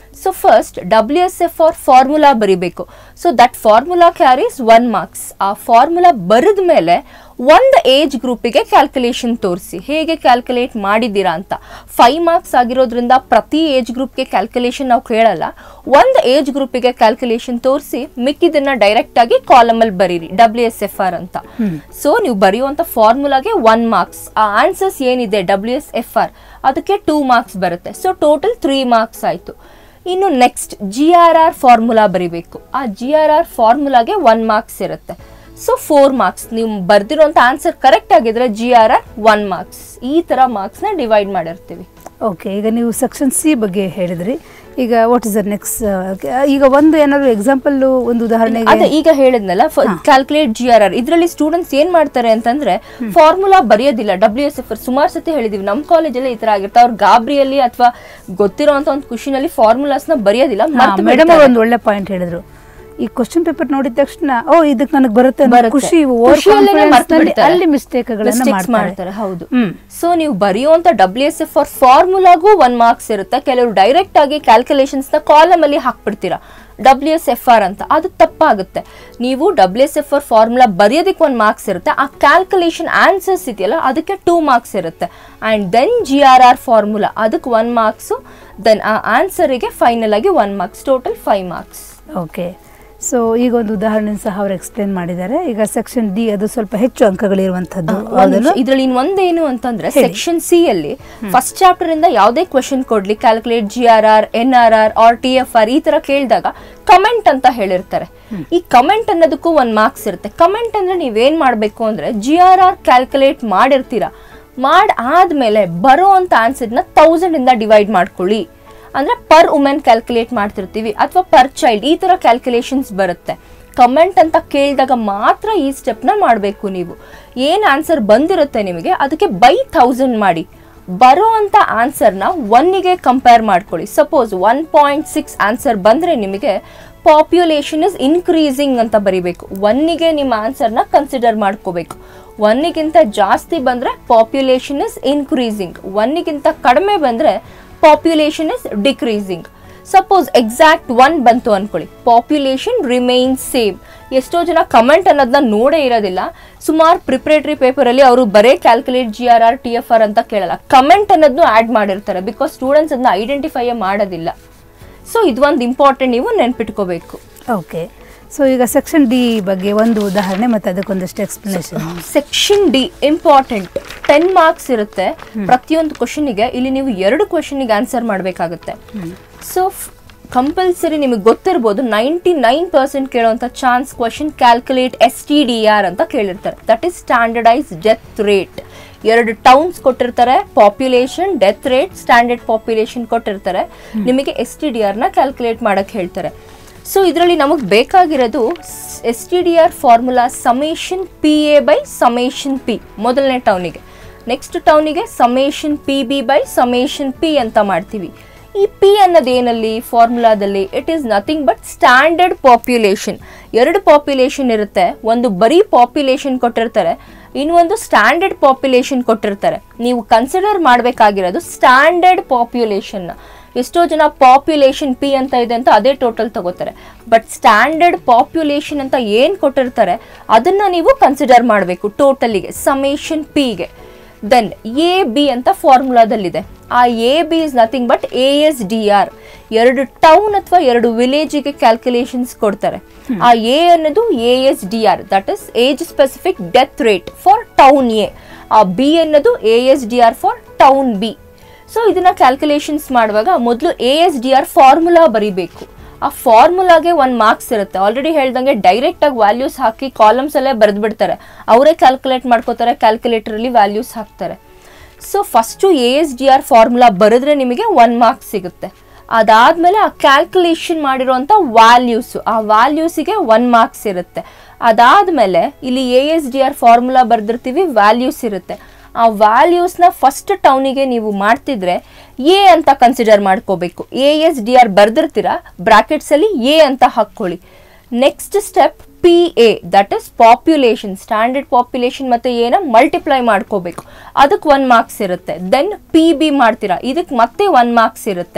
so first W S F R formula ಬರಿಬೇಕು so that formula carries one marks ಆ ಫಾರ್ಮುಲಾ ಬರೆದ ಮೇಲೆ ಒಂದು ಏಜ್ ಗ್ರೂಪಿಗೆ ಕ್ಯಾಲ್ಕುಲೇಷನ್ ತೋರಿಸಿ ಹೇಗೆ ಕ್ಯಾಲ್ಕುಲೇಟ್ ಮಾಡಿದ್ದೀರಾ ಅಂತ ಫೈವ್ ಮಾರ್ಕ್ಸ್ ಆಗಿರೋದ್ರಿಂದ ಪ್ರತಿ ಏಜ್ ಗ್ರೂಪ್ಗೆ ಕ್ಯಾಲ್ಕುಲೇಷನ್ ನಾವು ಕೇಳಲ್ಲ ಒಂದು ಏಜ್ ಗ್ರೂಪಿಗೆ ಕ್ಯಾಲ್ಕುಲೇಷನ್ ತೋರಿಸಿ ಮಿಕ್ಕಿದನ್ನ ಡೈರೆಕ್ಟ್ ಆಗಿ ಕಾಲಮಲ್ಲಿ ಬರೀರಿ ಡಬ್ಲ್ಯೂ ಎಸ್ ಎಫ್ ಆರ್ ಅಂತ ಸೊ ನೀವು ಬರೆಯುವಂಥ ಫಾರ್ಮುಲಾಗೆ ಒನ್ ಮಾರ್ಕ್ಸ್ ಆ ಆನ್ಸರ್ಸ್ ಏನಿದೆ ಡಬ್ಲ್ಯೂ ಎಸ್ ಎಫ್ ಆರ್ ಅದಕ್ಕೆ ಟೂ ಮಾರ್ಕ್ಸ್ ಬರುತ್ತೆ ಸೊ ಟೋಟಲ್ ತ್ರೀ ಮಾರ್ಕ್ಸ್ ಆಯಿತು ಇನ್ನು next G R R formula ಬರಿಬೇಕು ಆ ಜಿ ಆರ್ ಆರ್ ಫಾರ್ಮುಲಾಗೆ ಒನ್ ಮಾರ್ಕ್ಸ್ ಇರುತ್ತೆ ಸೊ ಫೋರ್ ಮಾರ್ಕ್ಸ್ ನೀವು ಬರ್ದಿರೋಂಥ ಆನ್ಸರ್ ಕರೆಕ್ಟ್ ಆಗಿದ್ರೆ G R R one marks ಈ ಥರ ಮಾರ್ಕ್ಸ್ನ ಡಿವೈಡ್ ಮಾಡಿರ್ತೀವಿ ಓಕೆ ಈಗ ನೀವು ಸೆಕ್ಷನ್ ಸಿ ಬಗ್ಗೆ ಹೇಳಿದ್ರಿ ಈಗ ವಾಟ್ ಇಸ್ ದ ನೆಕ್ಸ್ಟ್ ಈಗ ಒಂದು ಏನಾದ್ರು ಎಕ್ಸಾಂಪಲ್ ಒಂದು ಅದೇ ಉದಾಹರಣೆಗೆ ಈಗ ಹೇಳಿದ್ನಲ್ಲ ಕ್ಯಾಲ್ಕುಲೇಟ್ ಜಿ ಆರ್ ಆರ್ ಇದರಲ್ಲಿ ಸ್ಟೂಡೆಂಟ್ಸ್ ಏನ್ ಮಾಡ್ತಾರೆ ಅಂತಂದ್ರೆ ಫಾರ್ಮುಲಾ ಬರೆಯೋದಿಲ್ಲ ಡಬ್ಲ್ಯೂ ಎಸ್ ಎಫ್ ಸುಮಾರು ಸತಿ ಹೇಳಿದೀವಿ ನಮ್ಮ ಕಾಲೇಜಲ್ಲಿ ಈ ತರ ಆಗಿರುತ್ತೆ ಅವ್ರು ಗಾಬ್ರಿಯಲ್ಲಿ ಅಥವಾ ಗೊತ್ತಿರೋಂಥ ಒಂದು ಖುಷಿನಲ್ಲಿ ಫಾರ್ಮುಲಾಸ್ ನ ಬರೆಯೋದಿಲ್ಲ ಮರ್ತು ಮೇಡಮ್ ಬಿಡ್ತಾರೆ. ಒಂದು ಒಳ್ಳೆ ಪಾಯಿಂಟ್ ಹೇಳಿದ್ರು ಈ ಕ್ವಶನ್ ಪೇಪರ್ ನೋಡಿದ ತಕ್ಷಣ ಓ ಇದಕ್ಕೆ ನನಗೆ ಬರುತ್ತೆ ಅನ್ನೋ ಬರುತ್ತೆ. ಖುಷಿ over ಖುಷಿಯಲ್ಲೇನೆ confidence ಮರ್ತು ನಲ್ಲಿ ಬಿಡ್ತಾರೆ. ಅಲ್ಲಿ ಮಿಸ್ಟೇಕ್ಗಳನ್ನ Mistakes ಮಾಡ್ತಾರೆ ಮಾಡ್ತಾರೆ ಹೌದು ಹ್ಮ್ ಸೊ ನೀವು ಬರೆಯುವಂತ ಡಬ್ಲ್ಯೂ ಎಸ್ ಎಫ್ ಫಾರ್ ಫಾರ್ಮುಲಾಗೂ ಒನ್ ಮಾರ್ಕ್ಸ್ ಇರುತ್ತೆ ಕೆಲವರು ಡೈರೆಕ್ಟ್ ಆಗಿ ಕ್ಯಾಲ್ಕುಲೇಷನ್ಸ್ ನ ಕಾಲಮ್ ಅಲ್ಲಿ ಹಾಕ್ಬಿಡ್ತೀರಾ ಡಬ್ಲ್ಯೂ ಎಸ್ ಎಫ್ ಆರ್ ಅಂತ ಅದು ತಪ್ಪಾಗುತ್ತೆ ನೀವು W S F R formula ಬರೆಯೋದಕ್ಕೆ ಒಂದು ಮಾರ್ಕ್ಸ್ ಇರುತ್ತೆ ಆ ಕ್ಯಾಲ್ಕುಲೇಷನ್ ಆನ್ಸರ್ಸ್ ಇದೆಯಲ್ಲ ಅದಕ್ಕೆ ಟೂ ಮಾರ್ಕ್ಸ್ ಇರುತ್ತೆ and then G R R formula ಅದಕ್ಕೆ ಒನ್ ಮಾರ್ಕ್ಸು ದೆನ್ ಆ ಆನ್ಸರಿಗೆ ಫೈನಲ್ ಆಗಿ one marks total five marks okay so ಈಗ ಒಂದು ಉದಾಹರಣೆ ಸಹ ಅವ್ರು ಎಕ್ಸ್ಪ್ಲೇನ್ ಮಾಡಿದ್ದಾರೆ ಈಗ ಸೆಕ್ಷನ್ ಡಿ ಅದು ಸ್ವಲ್ಪ ಹೆಚ್ಚು ಅಂಕಗಳಿರುವಂತದ್ದು ಹೌದಲ್ಲ ಇದ್ರಲ್ಲಿ ಇನ್ನೊಂದೇನು ಅಂತಂದ್ರೆ ಸೆಕ್ಷನ್ ಸಿ ಅಲ್ಲಿ ಫಸ್ಟ್ ಚಾಪ್ಟರ್ ಇಂದ ಯಾವುದೇ ಕ್ವಶನ್ ಕೊಡ್ಲಿ calculate G R R N R R R T F ಆರ್ ಈ ತರ ಕೇಳಿದಾಗ ಕಮೆಂಟ್ ಅಂತ ಹೇಳಿರ್ತಾರೆ ಈ ಕಮೆಂಟ್ ಅನ್ನೋದಕ್ಕೂ ಒಂದ್ ಮಾರ್ಕ್ಸ್ ಇರುತ್ತೆ ಕಮೆಂಟ್ ಅಂದ್ರೆ ನೀವೇನ್ ಮಾಡ್ಬೇಕು ಅಂದ್ರೆ ಜಿ ಆರ್ ಆರ್ ಕ್ಯಾಲ್ಕುಲೇಟ್ ಮಾಡಿರ್ತೀರಾ ಮಾಡ್ ಆದ್ಮೇಲೆ ಬರೋ ಅಂತ ಆನ್ಸರ್ನ ತೌಸಂಡ್ ಇಂದ ಡಿವೈಡ್ ಮಾಡ್ಕೊಳ್ಳಿ ಅಂದ್ರೆ ಪರ್ ವುಮೆನ್ ಕ್ಯಾಲ್ಕುಲೇಟ್ ಮಾಡ್ತಿರ್ತೀವಿ ಅಥವಾ ಪರ್ ಚೈಲ್ಡ್ ಈ ತರ ಕ್ಯಾಲ್ಕುಲೇಷನ್ಸ್ ಬರುತ್ತೆ ಕಮೆಂಟ್ ಅಂತ ಕೇಳಿದಾಗ ಮಾತ್ರ ಈ ಸ್ಟೆಪ್ನ ಮಾಡಬೇಕು ನೀವು ಏನು ಆನ್ಸರ್ ಬಂದಿರುತ್ತೆ ನಿಮಗೆ ಅದಕ್ಕೆ ಬೈ ಥೌಸಂಡ್ ಮಾಡಿ ಬರೋ ಅಂತ ಆನ್ಸರ್ನ ಒನ್ನಿಗೆ ಕಂಪೇರ್ ಮಾಡ್ಕೊಳ್ಳಿ suppose one point six answer ಬಂದರೆ ನಿಮಗೆ ಪಾಪ್ಯುಲೇಷನ್ ಇಸ್ ಇನ್ಕ್ರೀಸಿಂಗ್ ಅಂತ ಬರಿಬೇಕು ಒನ್ನಿಗೆ ನಿಮ್ಮ ಆನ್ಸರ್ನ ಕನ್ಸಿಡರ್ ಮಾಡ್ಕೋಬೇಕು ಒನ್ನಿಗಿಂತ ಜಾಸ್ತಿ ಬಂದರೆ ಪಾಪ್ಯುಲೇಷನ್ ಇಸ್ ಇನ್ಕ್ರೀಸಿಂಗ್ ಒನ್ನಿಗಿಂತ ಕಡಿಮೆ ಬಂದರೆ population is decreasing suppose exact one ಬಂತು ಅನ್ಕೊಳ್ಳಿ ಪಾಪ್ಯುಲೇಷನ್ ರಿಮೈನ್ ಸೇಮ್ ಎಷ್ಟೋ ಜನ ಕಮೆಂಟ್ ಅನ್ನೋದನ್ನ ನೋಡೇ ಇರೋದಿಲ್ಲ ಸುಮಾರು ಪ್ರಿಪ್ರೇಟರಿ ಪೇಪರಲ್ಲಿ ಅವರು ಬರೇ calculate G R R T F R ಅಂತ ಕೇಳಲ್ಲ ಕಮೆಂಟ್ ಅನ್ನೋದನ್ನು ಆ್ಯಡ್ ಮಾಡಿರ್ತಾರೆ ಬಿಕಾಸ್ ಸ್ಟೂಡೆಂಟ್ಸ್ ಅದನ್ನ ಐಡೆಂಟಿಫೈಯೇ ಮಾಡೋದಿಲ್ಲ ಸೊ ಇದು ಒಂದು ಇಂಪಾರ್ಟೆಂಟ್ ನೀವು ನೆನ್ಪಿಟ್ಕೋಬೇಕು ಓಕೆ ಸೊ ಈಗ ಸೆಕ್ಷನ್ ಡಿ ಬಗ್ಗೆ ಒಂದು ಉದಾಹರಣೆ ಮತ್ತೆ ಅದಕ್ಕೊಂದಷ್ಟು explanation section D important ten marks ಇರುತ್ತೆ ಪ್ರತಿಯೊಂದು ಕ್ವಶನಿಗೆ ಇಲ್ಲಿ ನೀವು ಎರಡು ಕ್ವಶನಿಗೆ ಆನ್ಸರ್ ಮಾಡಬೇಕಾಗುತ್ತೆ ಸೊ ಕಂಪಲ್ಸರಿ ನಿಮಗೆ ಗೊತ್ತಿರ್ಬೋದು ನೈಂಟಿ ನೈನ್ ಪರ್ಸೆಂಟ್ ಕೇಳೋಂಥ chance question calculate S T D R ಅಂತ ಕೇಳಿರ್ತಾರೆ that is standardise death rate ಎರಡು ಟೌನ್ಸ್ ಕೊಟ್ಟಿರ್ತಾರೆ population death rate standard population ಕೊಟ್ಟಿರ್ತಾರೆ ನಿಮಗೆ ಎಸ್ ಟಿ ಡಿ ಆರ್ನ ಕ್ಯಾಲ್ಕುಲೇಟ್ ಮಾಡಕ್ಕೆ ಹೇಳ್ತಾರೆ ಸೊ ಇದರಲ್ಲಿ ನಮಗೆ ಬೇಕಾಗಿರೋದು S T D R formula summation P A by summation P ಮೊದಲನೇ ಟೌನಿಗೆ ನೆಕ್ಸ್ಟ್ ಟೌನಿಗೆ summation P B by summation P ಅಂತ ಮಾಡ್ತೀವಿ ಈ ಪಿ ಅನ್ನೋದೇನಲ್ಲಿ ಫಾರ್ಮುಲಾದಲ್ಲಿ it is nothing but standard population ಎರಡು ಪಾಪ್ಯುಲೇಷನ್ ಇರುತ್ತೆ ಒಂದು ಬರೀ ಪಾಪ್ಯುಲೇಷನ್ ಕೊಟ್ಟಿರ್ತಾರೆ ಇನ್ನೊಂದು ಸ್ಟ್ಯಾಂಡರ್ಡ್ ಪಾಪ್ಯುಲೇಷನ್ ಕೊಟ್ಟಿರ್ತಾರೆ ನೀವು ಕನ್ಸಿಡರ್ ಮಾಡಬೇಕಾಗಿರೋದು ಸ್ಟ್ಯಾಂಡರ್ಡ್ ಪಾಪ್ಯುಲೇಷನ್ನ ಎಷ್ಟೋ ಜನ ಪಾಪ್ಯುಲೇಷನ್ ಪಿ ಅಂತ ಇದೆ ಅಂತ ಅದೇ ಟೋಟಲ್ ತಗೋತಾರೆ ಬಟ್ ಸ್ಟ್ಯಾಂಡರ್ಡ್ ಪಾಪ್ಯುಲೇಷನ್ ಅಂತ ಏನು ಕೊಟ್ಟಿರ್ತಾರೆ ಅದನ್ನ ನೀವು ಕನ್ಸಿಡರ್ ಮಾಡಬೇಕು ಟೋಟಲಿಗೆ ಸಮೇಷನ್ ಪಿಗೆ ದೆನ್ ಎ ಬಿ ಅಂತ ಫಾರ್ಮುಲಾದಲ್ಲಿದೆ ಆ A B is nothing but A S D R ಎರಡು ಟೌನ್ ಅಥವಾ ಎರಡು ವಿಲೇಜಿಗೆ ಕ್ಯಾಲ್ಕುಲೇಷನ್ಸ್ ಕೊಡ್ತಾರೆ ಆ ಎ ಅನ್ನೋದು A S D R that is age specific death rate for town A ಆ ಬಿ ಅನ್ನೋದು A S D R for town B so ಇದನ್ನ ಕ್ಯಾಲ್ಕುಲೇಷನ್ಸ್ ಮಾಡುವಾಗ ಮೊದಲು A S D R formula ಬರಿಬೇಕು ಆ ಫಾರ್ಮುಲಾಗೆ ಒಂದು ಮಾರ್ಕ್ಸ್ ಇರುತ್ತೆ ಆಲ್ರೆಡಿ ಹೇಳ್ದಂಗೆ ಡೈರೆಕ್ಟ್ ಆಗಿ ವ್ಯಾಲ್ಯೂಸ್ ಹಾಕಿ ಕಾಲಮ್ಸ್ ಅಲ್ಲೇ ಬರೆದು ಬಿಡ್ತಾರೆ ಅವರೇ ಕ್ಯಾಲ್ಕುಲೇಟ್ ಮಾಡ್ಕೋತಾರೆ ಕ್ಯಾಲ್ಕುಲೇಟರಲ್ಲಿ ವ್ಯಾಲ್ಯೂಸ್ ಹಾಕ್ತಾರೆ so first A S D R formula ಬರೆದ್ರೆ ನಿಮಗೆ ಒನ್ ಮಾರ್ಕ್ಸ್ ಸಿಗುತ್ತೆ ಅದಾದಮೇಲೆ ಆ ಕ್ಯಾಲ್ಕುಲೇಷನ್ ಮಾಡಿರೋಂಥ ವ್ಯಾಲ್ಯೂಸು ಆ ವ್ಯಾಲ್ಯೂಸಿಗೆ ಒನ್ ಮಾರ್ಕ್ಸ್ ಇರುತ್ತೆ ಅದಾದಮೇಲೆ ಇಲ್ಲಿ A S D R formula ಬರೆದಿರ್ತೀವಿ ವ್ಯಾಲ್ಯೂಸ್ ಇರುತ್ತೆ ಆ ವ್ಯಾಲ್ಯೂಸ್ನ ಫಸ್ಟ್ ಟೌನಿಗೆ ನೀವು ಮಾಡ್ತಿದ್ರೆ ಎ ಅಂತ ಕನ್ಸಿಡರ್ ಮಾಡ್ಕೋಬೇಕು ಎ ಎಸ್ ಡಿ ಆರ್ ಬರ್ದಿರ್ತೀರಾ ಬ್ರಾಕೆಟ್ಸಲ್ಲಿ ಎ ಅಂತ ಹಾಕ್ಕೊಳ್ಳಿ next step P A that is population standard population ಮತ್ತು ಏನ ಮಲ್ಟಿಪ್ಲೈ ಮಾಡ್ಕೋಬೇಕು ಅದಕ್ಕೆ ಒನ್ ಮಾರ್ಕ್ಸ್ ಇರುತ್ತೆ ದೆನ್ ಪಿ ಬಿ ಮಾಡ್ತೀರಾ ಇದಕ್ಕೆ ಮತ್ತೆ ಒನ್ ಮಾರ್ಕ್ಸ್ ಇರುತ್ತೆ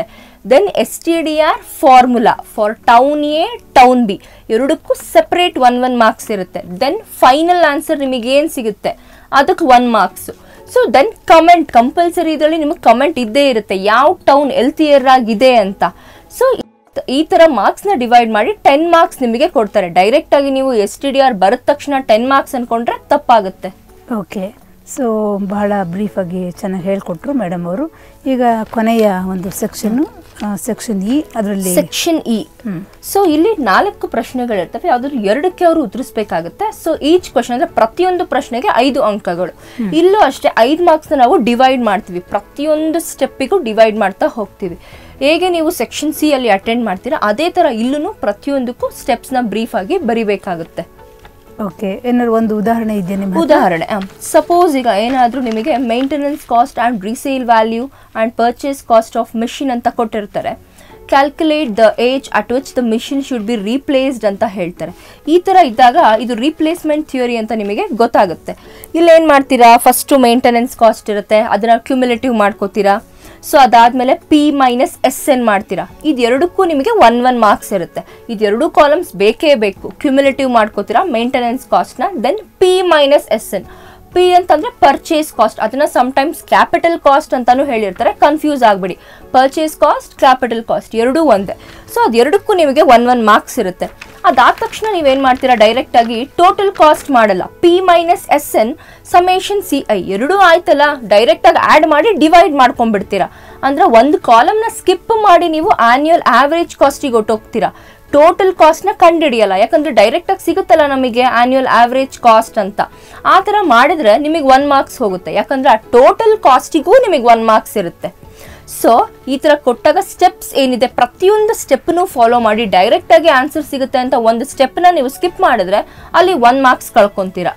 then S T D R formula for town A town B ಎರಡಕ್ಕೂ ಸೆಪರೇಟ್ ಒನ್ ಒನ್ ಮಾರ್ಕ್ಸ್ ಇರುತ್ತೆ ದೆನ್ ಫೈನಲ್ ಆನ್ಸರ್ ನಿಮಗೆ ಏನು ಸಿಗುತ್ತೆ ಅದಕ್ಕೆ one marks so then comment compulsory ಇದರಲ್ಲಿ ನಿಮಗೆ ಕಮೆಂಟ್ ಇದ್ದೇ ಇರುತ್ತೆ ಯಾವ ಟೌನ್ ಎಲ್ತಿಯರ್ ಆಗಿದೆ ಅಂತ ಸೊ ಈ ತರ ಮಾರ್ಕ್ಸ್ ನ ಡಿವೈಡ್ ಮಾಡಿ ಟೆನ್ ಮಾರ್ಕ್ಸ್ ನಿಮಗೆ ಕೊಡ್ತಾರೆ ಡೈರೆಕ್ಟ್ ಆಗಿ ನೀವು ಎಸ್ ಟಿ ಡಿ ಆರ್ ಬರದ ತಕ್ಷಣ ಟೆನ್ ಮಾರ್ಕ್ಸ್ ಅನ್ಕೊಂಡ್ರೆ ತಪ್ಪಾಗುತ್ತೆ ಓಕೆ ಸೊ ಬಹಳ ಬ್ರೀಫಾಗಿ ಚೆನ್ನಾಗಿ ಹೇಳ್ಕೊಟ್ರು ಮೇಡಮ್ ಅವರು ಈಗ ಕೊನೆಯ ಒಂದು ಸೆಕ್ಷನ್ನು ಸೆಕ್ಷನ್ ಇ ಅದರಲ್ಲಿ ಸೆಕ್ಷನ್ ಇ ಸೊ ಇಲ್ಲಿ ನಾಲ್ಕು ಪ್ರಶ್ನೆಗಳಿರ್ತವೆ ಯಾವ್ದಾದ್ರು ಎರಡಕ್ಕೆ ಅವರು ಉತ್ತರಿಸಬೇಕಾಗುತ್ತೆ ಸೊ ಈಚ್ ಕ್ವಶನ್ ಅಂದ್ರೆ ಪ್ರತಿಯೊಂದು ಪ್ರಶ್ನೆಗೆ ಐದು ಅಂಕಗಳು ಇಲ್ಲೂ ಅಷ್ಟೇ ಐದು ಮಾರ್ಕ್ಸ್ ನಾವು ಡಿವೈಡ್ ಮಾಡ್ತೀವಿ ಪ್ರತಿಯೊಂದು ಸ್ಟೆಪ್ಪಿಗೂ ಡಿವೈಡ್ ಮಾಡ್ತಾ ಹೋಗ್ತೀವಿ ಹೇಗೆ ನೀವು ಸೆಕ್ಷನ್ ಸಿ ಅಲ್ಲಿ ಅಟೆಂಡ್ ಮಾಡ್ತೀರಾ ಅದೇ ತರ ಇಲ್ಲೂ ಪ್ರತಿಯೊಂದಕ್ಕೂ ಸ್ಟೆಪ್ಸ್ ನ ಬ್ರೀಫ್ ಆಗಿ ಬರಿಬೇಕಾಗುತ್ತೆ ಓಕೆ ಏನಾದ್ರು ಒಂದು ಉದಾಹರಣೆ ಇದೆಯಾ ನಿಮ್ಮ ಹತ್ರ? ಉದಾಹರಣೆ ಸಪೋಸ್ ಈಗ ಏನಾದರೂ ನಿಮಗೆ maintenance cost and resale value and purchase cost of machine ಅಂತ ಕೊಟ್ಟಿರ್ತಾರೆ calculate the age at which the machine should be replaced ಅಂತ ಹೇಳ್ತಾರೆ ಈ ಥರ ಇದ್ದಾಗ ಇದು ರೀಪ್ಲೇಸ್ಮೆಂಟ್ ಥಿಯರಿ ಅಂತ ನಿಮಗೆ ಗೊತ್ತಾಗುತ್ತೆ ಇಲ್ಲಿ ಏನು ಮಾಡ್ತೀರಾ ಫಸ್ಟು ಮೇಂಟೆನೆನ್ಸ್ ಕಾಸ್ಟ್ ಇರುತ್ತೆ ಅದನ್ನ ಕ್ಯುಮುಲೇಟಿವ್ ಮಾಡ್ಕೋತೀರಾ ಸೊ ಅದಾದ್ಮೇಲೆ ಪಿ ಮೈನಸ್ ಎಸ್ ಎನ್ ಮಾಡ್ತೀರಾ ಇದೆರಡಕ್ಕೂ ನಿಮಗೆ ಒನ್ ಒನ್ ಮಾರ್ಕ್ಸ್ ಇರುತ್ತೆ ಇದೆರಡು ಕಾಲಮ್ಸ್ ಬೇಕೇ ಬೇಕು ಕ್ಯುಮುಲೇಟಿವ್ ಮಾಡ್ಕೋತೀರಾ ಮೇಂಟೆನೆನ್ಸ್ ಕಾಸ್ಟ್ನ then P minus S N P ಅಂತಂದ್ರೆ ಪರ್ಚೇಸ್ ಕಾಸ್ಟ್ ಅದನ್ನ ಸಮ್ಟೈಮ್ಸ್ ಕ್ಯಾಪಿಟಲ್ ಕಾಸ್ಟ್ ಅಂತಾನು ಹೇಳಿರ್ತಾರೆ ಕನ್ಫ್ಯೂಸ್ ಆಗ್ಬಿಡಿ ಪರ್ಚೇಸ್ ಕಾಸ್ಟ್ ಕ್ಯಾಪಿಟಲ್ ಕಾಸ್ಟ್ ಎರಡೂ ಒಂದೇ ಸೊ ಅದೆರಡಕ್ಕೂ ನಿಮಗೆ ಒನ್ ಒನ್ ಮಾರ್ಕ್ಸ್ ಇರುತ್ತೆ ಅದಾದ ತಕ್ಷಣ ನೀವೇನ್ ಮಾಡ್ತೀರಾ ಡೈರೆಕ್ಟ್ ಆಗಿ ಟೋಟಲ್ ಕಾಸ್ಟ್ ಮಾಡಲ್ಲ P minus S N summation C I ಎರಡೂ ಆಯ್ತಲ್ಲ ಡೈರೆಕ್ಟ್ ಆಗಿ ಆಡ್ ಮಾಡಿ ಡಿವೈಡ್ ಮಾಡ್ಕೊಂಡ್ಬಿಡ್ತೀರಾ ಅಂದ್ರೆ ಒಂದು ಕಾಲಮ್ನ ಸ್ಕಿಪ್ ಮಾಡಿ ನೀವು ಆನ್ಯುಯಲ್ ಆವರೇಜ್ ಕಾಸ್ಟಿಗೆ ಹೊಟ್ಟೋಗ್ತೀರಾ ಟೋಟಲ್ ಕಾಸ್ಟ್ನ ಕಂಡುಹಿಡಿಯಲ್ಲ ಯಾಕಂದ್ರೆ ಡೈರೆಕ್ಟ್ ಆಗಿ ಸಿಗುತ್ತಲ್ಲ ನಮಗೆ ಆನ್ಯುಯಲ್ ಆವರೇಜ್ ಕಾಸ್ಟ್ ಅಂತ ಆ ಥರ ಮಾಡಿದ್ರೆ ನಿಮಗೆ ಒನ್ ಮಾರ್ಕ್ಸ್ ಹೋಗುತ್ತೆ ಯಾಕಂದ್ರೆ ಆ ಟೋಟಲ್ ಕಾಸ್ಟಿಗೂ ನಿಮಗೆ ಒನ್ ಮಾರ್ಕ್ಸ್ ಇರುತ್ತೆ ಸೊ ಈ ಥರ ಕೊಟ್ಟಾಗ ಸ್ಟೆಪ್ಸ್ ಏನಿದೆ ಪ್ರತಿಯೊಂದು ಸ್ಟೆಪ್ನು ಫಾಲೋ ಮಾಡಿ ಡೈರೆಕ್ಟ್ ಆಗಿ ಆನ್ಸರ್ ಸಿಗುತ್ತೆ ಅಂತ ಒಂದು ಸ್ಟೆಪ್ನ ನೀವು ಸ್ಕಿಪ್ ಮಾಡಿದ್ರೆ ಅಲ್ಲಿ ಒನ್ ಮಾರ್ಕ್ಸ್ ಕಳ್ಕೊಂತೀರಾ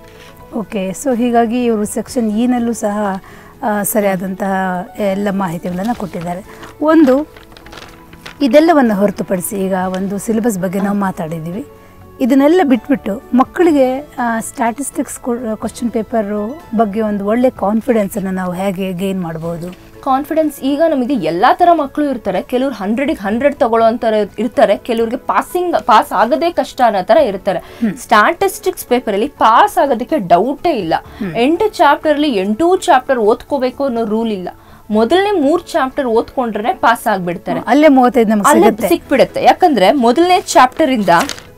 ಓಕೆ ಸೊ ಹೀಗಾಗಿ ಇವರು ಸೆಕ್ಷನ್ ಇನಲ್ಲೂ ಸಹ ಆ, ಸರಿಯಾದಂತಹ ಎಲ್ಲ ಮಾಹಿತಿಗಳನ್ನು ಕೊಟ್ಟಿದ್ದಾರೆ ಒಂದು ಇದೆಲ್ಲವನ್ನು ಹೊರತುಪಡಿಸಿ ಈಗ ಒಂದು ಸಿಲೆಬಸ್ ಬಗ್ಗೆ ನಾವು ಮಾತಾಡಿದ್ದೀವಿ ಇದನ್ನೆಲ್ಲ ಬಿಟ್ಬಿಟ್ಟು ಮಕ್ಕಳಿಗೆ ಸ್ಟ್ಯಾಟಿಸ್ಟಿಕ್ಸ್ ಕ್ವಶನ್ ಪೇಪರು ಬಗ್ಗೆ ಒಂದು ಒಳ್ಳೆ ಕಾನ್ಫಿಡೆನ್ಸನ್ನು ನಾವು ಹೇಗೆ ಗೇನ್ ಮಾಡ್ಬೋದು ಕಾನ್ಫಿಡೆನ್ಸ್ ಈಗ ನಮಗೆ ಎಲ್ಲಾ ತರ ಮಕ್ಕಳು ಇರ್ತಾರೆ ಕೆಲವ್ರು ಹಂಡ್ರೆಡಿಗೆ ಹಂಡ್ರೆಡ್ ತಗೊಳ್ಳೋಂತರ ಇರ್ತಾರೆ ಕೆಲವ್ರಿಗೆ ಪಾಸಿಂಗ್ ಪಾಸ್ ಆಗೋದೇ ಕಷ್ಟ ಅನ್ನೋ ತರ ಇರ್ತಾರೆ ಸ್ಟ್ಯಾಟಿಸ್ಟಿಕ್ಸ್ ಪೇಪರ್ ಅಲ್ಲಿ ಪಾಸ್ ಆಗೋದಕ್ಕೆ ಡೌಟೇ ಇಲ್ಲ ಎಂಟು ಚಾಪ್ಟರ್ ಅಲ್ಲಿ ಎಂಟೂ ಚಾಪ್ಟರ್ ಓದ್ಕೋಬೇಕು ಅನ್ನೋ ರೂಲ್ ಇಲ್ಲ ಮೊದಲನೇ ಮೂರ್ ಚಾಪ್ಟರ್ ಓದ್ಕೊಂಡ್ರೆ ಪಾಸ್ ಆಗ್ಬಿಡ್ತಾರೆ ಅಲ್ಲೇ ಮೂವತ್ತೈದು ನಮಗೆ ಅಲ್ಲೇ ಸಿಗುತ್ತೆ ಸಿಕ್ಬಿಡುತ್ತೆ ಯಾಕಂದ್ರೆ ಮೊದಲನೇ ಚಾಪ್ಟರ್ ಇಂದ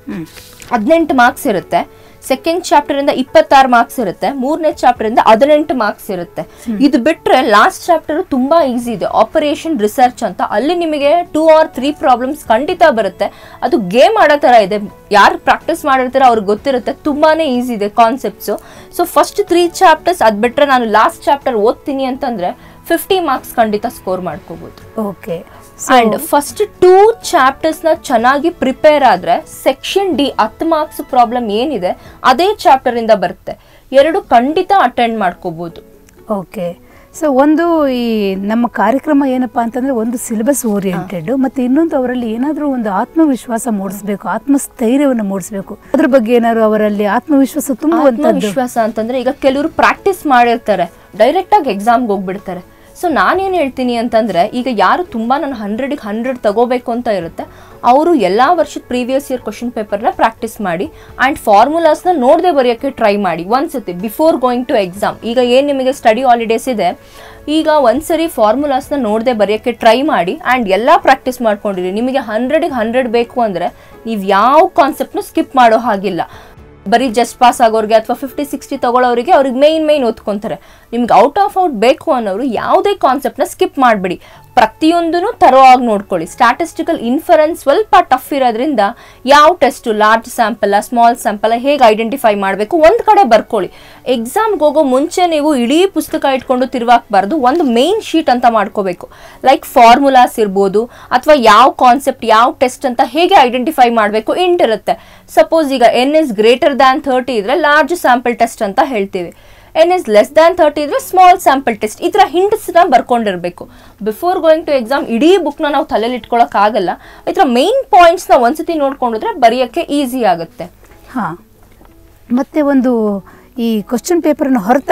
ಹದಿನೆಂಟು ಮಾರ್ಕ್ಸ್ ಇರುತ್ತೆ ಸೆಕೆಂಡ್ ಚಾಪ್ಟರ್ ಇಂದ ಇಪ್ಪತ್ತಾರು ಮಾರ್ಕ್ಸ್ ಇರುತ್ತೆ ಮೂರನೇ ಚಾಪ್ಟರ್ ಇಂದ ಹದಿನೆಂಟು ಮಾರ್ಕ್ಸ್ ಇರುತ್ತೆ ಇದು ಬಿಟ್ರೆ ಲಾಸ್ಟ್ ಚಾಪ್ಟರ್ ತುಂಬಾ ಈಸಿ ಇದೆ ಆಪರೇಷನ್ ರಿಸರ್ಚ್ ಅಂತ ಅಲ್ಲಿ ನಿಮಗೆ ಟೂ ಆರ್ ತ್ರೀ ಪ್ರಾಬ್ಲಮ್ಸ್ ಖಂಡಿತ ಬರುತ್ತೆ ಅದು ಗೇಮ್ ಆಡೋ ತರ ಇದೆ ಯಾರು ಪ್ರಾಕ್ಟೀಸ್ ಮಾಡಿರ್ತಾರೆ ಅವ್ರಿಗೆ ಗೊತ್ತಿರುತ್ತೆ ತುಂಬಾನೇ ಈಸಿ ಇದೆ concepts so first three chapters ಅದ್ ಬಿಟ್ರೆ ನಾನು ಲಾಸ್ಟ್ ಚಾಪ್ಟರ್ ಓದ್ತೀನಿ ಅಂತಂದ್ರೆ ಫಿಫ್ಟಿ ಮಾರ್ಕ್ಸ್ ಖಂಡಿತ ಸ್ಕೋರ್ ಮಾಡ್ಕೋಬಹುದು okay and first two chapters ನ ಚೆನ್ನಾಗಿ ಪ್ರಿಪೇರ್ ಆದ್ರೆ ಸೆಕ್ಷನ್ ಡಿ ಹತ್ತು ಮಾರ್ಕ್ಸ್ ಪ್ರಾಬ್ಲಮ್ ಏನಿದೆ ಅದೇ ಚಾಪ್ಟರ್ ಇಂದ ಬರುತ್ತೆ ಎರಡು ಖಂಡಿತ ಅಟೆಂಡ್ ಮಾಡ್ಕೋಬಹುದು ಓಕೆ ಸೊ ಒಂದು ಈ ನಮ್ಮ ಕಾರ್ಯಕ್ರಮ ಏನಪ್ಪಾ ಅಂತಂದ್ರೆ ಒಂದು ಸಿಲೆಬಸ್ ಓರಿಯೆಂಟೆಡ್ ಮತ್ತೆ ಇನ್ನೊಂದು ಅವರಲ್ಲಿ ಏನಾದರೂ ಒಂದು ಆತ್ಮವಿಶ್ವಾಸ ಮೂಡಿಸ್ಬೇಕು ಆತ್ಮಸ್ಥೈರ್ಯವನ್ನು ಮೂಡಿಸ್ಬೇಕು ಅದ್ರ ಬಗ್ಗೆ ಏನಾದ್ರು ಅವರಲ್ಲಿ ಆತ್ಮವಿಶ್ವಾಸ ತುಂಬುವಂತದ್ದು ಆತ್ಮವಿಶ್ವಾಸ ಅಂತಂದ್ರೆ ಈಗ ಕೆಲವರು ಪ್ರಾಕ್ಟೀಸ್ ಮಾಡಿರ್ತಾರೆ ಡೈರೆಕ್ಟ್ ಆಗಿ ಎಕ್ಸಾಮ್ಗೆ ಹೋಗ್ಬಿಡ್ತಾರೆ ಸೊ ನಾನೇನು ಹೇಳ್ತೀನಿ ಅಂತಂದ್ರೆ ಈಗ ಯಾರು ತುಂಬಾ ನಾನು ಹಂಡ್ರೆಡಿಗೆ ಹಂಡ್ರೆಡ್ ತಗೋಬೇಕು ಅಂತ ಇರುತ್ತೆ ಅವರು ಎಲ್ಲಾ ವರ್ಷದ ಪ್ರೀವಿಯಸ್ ಇಯರ್ ಕ್ವಶನ್ ಪೇಪರ್ನ ಪ್ರಾಕ್ಟೀಸ್ ಮಾಡಿ ಆ್ಯಂಡ್ ಫಾರ್ಮುಲಾಸ್ನ ನೋಡದೆ ಬರೆಯೋಕ್ಕೆ ಟ್ರೈ ಮಾಡಿ ಒಂದ್ಸತಿ ಬಿಫೋರ್ ಗೋಯಿಂಗ್ ಟು ಎಕ್ಸಾಮ್ ಈಗ ಏನು ನಿಮಗೆ ಸ್ಟಡಿ ಹಾಲಿಡೇಸ್ ಇದೆ ಈಗ ಒಂದ್ಸರಿ ಫಾರ್ಮುಲಾಸ್ನ ನೋಡದೆ ಬರೆಯೋಕ್ಕೆ ಟ್ರೈ ಮಾಡಿ ಆ್ಯಂಡ್ ಎಲ್ಲ ಪ್ರಾಕ್ಟೀಸ್ ಮಾಡ್ಕೊಂಡಿರಿ ನಿಮಗೆ ಹಂಡ್ರೆಡಿಗೆ ಹಂಡ್ರೆಡ್ ಬೇಕು ಅಂದರೆ ನೀವು ಯಾವ ಕಾನ್ಸೆಪ್ಟ್ನು ಸ್ಕಿಪ್ ಮಾಡೋ ಹಾಗಿಲ್ಲ ಬರೀ ಜಸ್ಟ್ ಪಾಸ್ ಆಗೋರಿಗೆ ಅಥವಾ ಫಿಫ್ಟಿ ಸಿಕ್ಸ್ಟಿ ತಗೊಳ್ಳೋರಿಗೆ ಅವ್ರಿಗೆ ಮೇನ್ ಮೇನ್ ಓದ್ಕೊಂತಾರೆ ನಿಮ್ಗೆ ಔಟ್ ಆಫ್ ಔಟ್ ಬೇಕು ಅನ್ನೋರು ಯಾವುದೇ ಕಾನ್ಸೆಪ್ಟ್ನ ಸ್ಕಿಪ್ ಮಾಡಬೇಡಿ ಪ್ರತಿಯೊಂದನ್ನು ತರೋ ಆಗಿ ನೋಡ್ಕೊಳ್ಳಿ ಸ್ಟ್ಯಾಟಿಸ್ಟಿಕಲ್ ಇನ್ಫರೆನ್ಸ್ ಸ್ವಲ್ಪ ಟಫ್ ಇರೋದ್ರಿಂದ ಯಾವ test large sample small sample ಹೇಗೆ ಐಡೆಂಟಿಫೈ ಮಾಡಬೇಕು ಒಂದು ಕಡೆ ಬರ್ಕೊಳ್ಳಿ ಎಕ್ಸಾಮ್ಗೆ ಹೋಗೋ ಮುಂಚೆ ನೀವು ಇಡೀ ಪುಸ್ತಕ ಇಟ್ಕೊಂಡು ತಿರುವಾಕ್ಬಾರ್ದು ಒಂದು ಮೇನ್ ಶೀಟ್ ಅಂತ ಮಾಡ್ಕೋಬೇಕು ಲೈಕ್ ಫಾರ್ಮುಲಾಸ್ ಇರ್ಬೋದು ಅಥವಾ ಯಾವ ಕಾನ್ಸೆಪ್ಟ್ ಯಾವ ಟೆಸ್ಟ್ ಅಂತ ಹೇಗೆ ಐಡೆಂಟಿಫೈ ಮಾಡಬೇಕು ಇಂಟ್ ಇರುತ್ತೆ ಸಪೋಸ್ ಈಗ N is greater than thirty ಇದ್ರೆ ಲಾರ್ಜ್ ಸ್ಯಾಂಪಲ್ ಟೆಸ್ಟ್ ಅಂತ ಹೇಳ್ತೀವಿ N is less than thirty ಇದ್ರೆ ಸ್ಮಾಲ್ ಸ್ಯಾಂಪಲ್ ಟೆಸ್ಟ್ ಈ ಥರ ಹಿಂಟ್ಸ್ನ ಬರ್ಕೊಂಡಿರ್ಬೇಕು ಬಿಫೋರ್ ಗೋಯಿಂಗ್ ಟು ಎಕ್ಸಾಮ್ ಇಡೀ ಬುಕ್ನ ನಾವು ತಲೆಯಲ್ಲಿ ಇಟ್ಕೊಳಕ್ ಆಗಲ್ಲ ಈ ಥರ ಮೇನ್ ಪಾಯಿಂಟ್ಸ್ನ ಒಂದ್ಸತಿ ನೋಡ್ಕೊಂಡಿದ್ರೆ ಬರೆಯೋಕ್ಕೆ ಈಸಿ ಆಗುತ್ತೆ ಹಾ ಮತ್ತೆ ಒಂದು ಈ ಕ್ವಶನ್ ಪೇಪರ್ನ ಹೊರತಾಗಿ ಹಾ.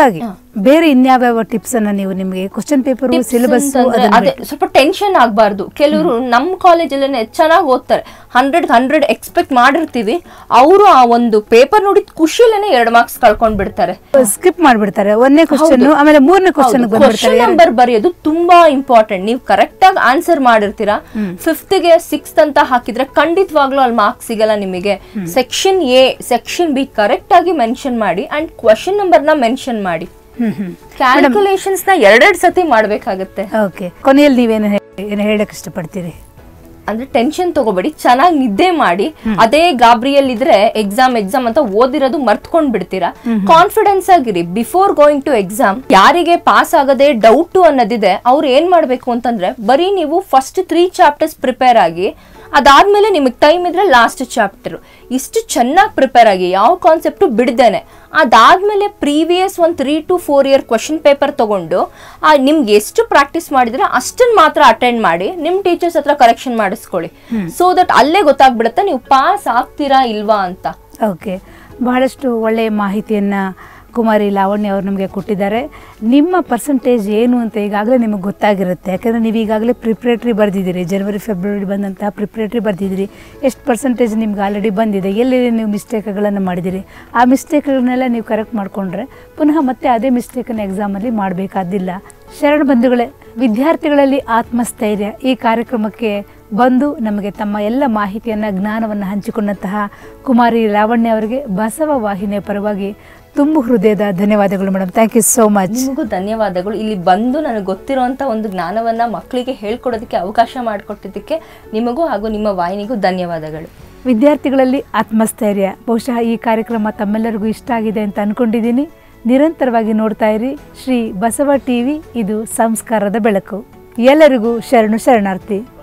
ಬೇರೆ ಇನ್ಯಾವ್ಯಾವ ಟಿಪ್ಸ್ ಅನ್ನ ನೀವು ನಿಮಗೆ ಕ್ವಶನ್ ಪೇಪರ್ Tips ಸಿಲೆಬಸ್ ಅಂತಂದ್ರೆ ಅದೇ ಸ್ವಲ್ಪ ಟೆನ್ಷನ್ ಆಗಬಾರ್ದು ಕೆಲವರು ನಮ್ಮ ಕಾಲೇಜಲ್ಲೇ ಚೆನ್ನಾಗಿ ಓದ್ತಾರೆ ಹಂಡ್ರೆಡ್ ಹಂಡ್ರೆಡ್ ಎಕ್ಸ್ಪೆಕ್ಟ್ ಮಾಡಿರ್ತೀವಿ ಅವರು ಆ ಒಂದು ಪೇಪರ್ ನೋಡಿದ ಖುಷಿಲೇನೆ ಎರಡು ಮಾರ್ಕ್ಸ್ ಕಳ್ಕೊಂಡ್ ಬಿಡ್ತಾರೆ ಸ್ಕಿಪ್ ಮಾಡ್ಬಿಡ್ತಾರೆ ಒಂದನೇ ಕ್ವಶನ್ ಆಮೇಲೆ ಮೂರನೇ ಕ್ವಶನ್ ಕ್ವಶನ್ ನಂಬರ್ ಬರೆಯೋದು ತುಂಬಾ ಇಂಪಾರ್ಟೆಂಟ್ ನೀವು ಕರೆಕ್ಟ್ ಆಗಿ ಆನ್ಸರ್ ಮಾಡಿರ್ತೀರಾ ಫಿಫ್ತ್ ಗೆ ಸಿಕ್ಸ್ತ್ ಅಂತ ಹಾಕಿದ್ರೆ ಖಂಡಿತವಾಗ್ಲೂ ಅಲ್ಲಿ ಮಾರ್ಕ್ಸ್ ಸಿಗಲ್ಲ ನಿಮಗೆ section A section B correct ಆಗಿ ಮೆನ್ಷನ್ ಮಾಡಿ ಅಂಡ್ ಕ್ವಶನ್ ನಂಬರ್ ನ ಮೆನ್ಷನ್ ಮಾಡಿ ಹ್ಮ್ ಹ್ಮ್ ಕ್ಯಾಲ್ಕುಲೇಷನ್ಸ್ ನ ಎರಡೆರಡು ಸತಿ ಮಾಡ್ಬೇಕಾಗತ್ತೆ ಓಕೆ ಕೊನೆಯಲ್ಲಿ ನೀವೇನು ಏನು ಹೇಳಕ್ ಇಷ್ಟಪಡ್ತೀರಿ ಅಂದ್ರೆ ಟೆನ್ಷನ್ ತಗೋಬೇಡಿ ಚೆನ್ನಾಗಿ ನಿದ್ದೆ ಮಾಡಿ ಅದೇ ಗಾಬ್ರಿಯಲ್ ಇದ್ರೆ ಎಕ್ಸಾಮ್ ಎಕ್ಸಾಮ್ ಅಂತ ಓದಿರೋದು ಮರ್ತ್ಕೊಂಡ್ ಬಿಡ್ತೀರಾ ಕಾನ್ಫಿಡೆನ್ಸ್ ಆಗಿರಿ ಬಿಫೋರ್ ಗೋಯಿಂಗ್ ಟು ಎಕ್ಸಾಮ್ ಯಾರಿಗೆ ಪಾಸ್ ಆಗದೆ ಡೌಟ್ ಅನ್ನೋದಿದೆ ಅವ್ರು ಏನ್ ಮಾಡ್ಬೇಕು ಅಂತಂದ್ರೆ ಬರೀ ನೀವು ಫಸ್ಟ್ ತ್ರೀ ಚಾಪ್ಟರ್ಸ್ ಪ್ರಿಪೇರ್ ಆಗಿ ಅದಾದ್ಮೇಲೆ ನಿಮಗೆ ಟೈಮ್ ಇದ್ರೆ ಲಾಸ್ಟ್ ಚಾಪ್ಟರ್ ಇಷ್ಟು ಚೆನ್ನಾಗಿ ಪ್ರಿಪೇರ್ ಆಗಿ ಯಾವ ಕಾನ್ಸೆಪ್ಟು ಬಿಡ್ದೇನೆ ಅದಾದ್ಮೇಲೆ ಪ್ರೀವಿಯಸ್ ಒಂದು three to four year question paper ತಗೊಂಡು ಆ ನಿಮ್ಗೆ ಎಷ್ಟು ಪ್ರಾಕ್ಟೀಸ್ ಮಾಡಿದ್ರೆ ಅಷ್ಟನ್ನ ಮಾತ್ರ ಅಟೆಂಡ್ ಮಾಡಿ ನಿಮ್ ಟೀಚರ್ಸ್ ಹತ್ರ ಕರೆಕ್ಷನ್ ಮಾಡಿಸ್ಕೊಳ್ಳಿ ಸೊ ದಟ್ ಅಲ್ಲೇ ಗೊತ್ತಾಗ್ಬಿಡುತ್ತೆ ನೀವು ಪಾಸ್ ಆಗ್ತೀರಾ ಇಲ್ವಾ ಅಂತ ಓಕೆ ಬಹಳಷ್ಟು ಒಳ್ಳೆಯ ಮಾಹಿತಿಯನ್ನು ಕುಮಾರಿ ಲಾವಣ್ಯ ಅವರು ನಮಗೆ ಕೊಟ್ಟಿದ್ದಾರೆ ನಿಮ್ಮ ಪರ್ಸಂಟೇಜ್ ಏನು ಅಂತ ಈಗಾಗಲೇ ನಿಮಗೆ ಗೊತ್ತಾಗಿರುತ್ತೆ ಯಾಕಂದರೆ ನೀವು ಈಗಾಗಲೇ ಪ್ರಿಪ್ರೇಟ್ರಿ ಬರೆದಿದ್ದೀರಿ ಜನವರಿ ಫೆಬ್ರವರಿ ಬಂದಂತಹ ಪ್ರಿಪ್ರೇಟ್ರಿ ಬರೆದಿದ್ದೀರಿ ಎಷ್ಟು ಪರ್ಸಂಟೇಜ್ ನಿಮ್ಗೆ ಆಲ್ರೆಡಿ ಬಂದಿದೆ ಎಲ್ಲಿ ನೀವು ಮಿಸ್ಟೇಕ್ಗಳನ್ನು ಮಾಡಿದ್ದೀರಿ ಆ ಮಿಸ್ಟೇಕ್ಗಳನ್ನೆಲ್ಲ ನೀವು ಕರೆಕ್ಟ್ ಮಾಡಿಕೊಂಡ್ರೆ ಪುನಃ ಮತ್ತೆ ಅದೇ ಮಿಸ್ಟೇಕನ್ನು ಎಕ್ಸಾಮಲ್ಲಿ ಮಾಡಬೇಕಾದಿಲ್ಲ ಶರಣ ಬಂಧುಗಳೇ ವಿದ್ಯಾರ್ಥಿಗಳಲ್ಲಿ ಆತ್ಮಸ್ಥೈರ್ಯ ಈ ಕಾರ್ಯಕ್ರಮಕ್ಕೆ ಬಂದು ನಮಗೆ ತಮ್ಮ ಎಲ್ಲ ಮಾಹಿತಿಯನ್ನು ಜ್ಞಾನವನ್ನು ಹಂಚಿಕೊಂಡಂತಹ ಕುಮಾರಿ ಲಾವಣ್ಯ ಅವರಿಗೆ ಬಸವ ವಾಹಿನಿಯ ಪರವಾಗಿ ತುಂಬು ಹೃದಯದ ಧನ್ಯವಾದಗಳು madam thank you so much ನಿಮಗೂ ಧನ್ಯವಾದಗಳು ಇಲ್ಲಿ ಬಂದು ನನಗೆ ಗೊತ್ತಿರುವಂತ ಒಂದು ಜ್ಞಾನವನ್ನ ಮಕ್ಕಳಿಗೆ ಹೇಳ್ಕೊಡೋದಕ್ಕೆ ಅವಕಾಶ ಮಾಡಿಕೊಟ್ಟಿದ್ದಕ್ಕೆ ನಿಮಗೂ ಹಾಗೂ ನಿಮ್ಮ ವಾಹಿನಿಗೂ ಧನ್ಯವಾದಗಳು ವಿದ್ಯಾರ್ಥಿಗಳಲ್ಲಿ ಆತ್ಮಸ್ಥೈರ್ಯ ಬಹುಶಃ ಈ ಕಾರ್ಯಕ್ರಮ ತಮ್ಮೆಲ್ಲರಿಗೂ ಇಷ್ಟ ಆಗಿದೆ ಅಂತ ಅಂದ್ಕೊಂಡಿದ್ದೀನಿ ನಿರಂತರವಾಗಿ ನೋಡ್ತಾ ಇರಿ ಶ್ರೀ ಬಸವ ಟಿವಿ ಇದು ಸಂಸ್ಕಾರದ ಬೆಳಕು ಎಲ್ಲರಿಗೂ ಶರಣು ಶರಣಾರ್ಥಿ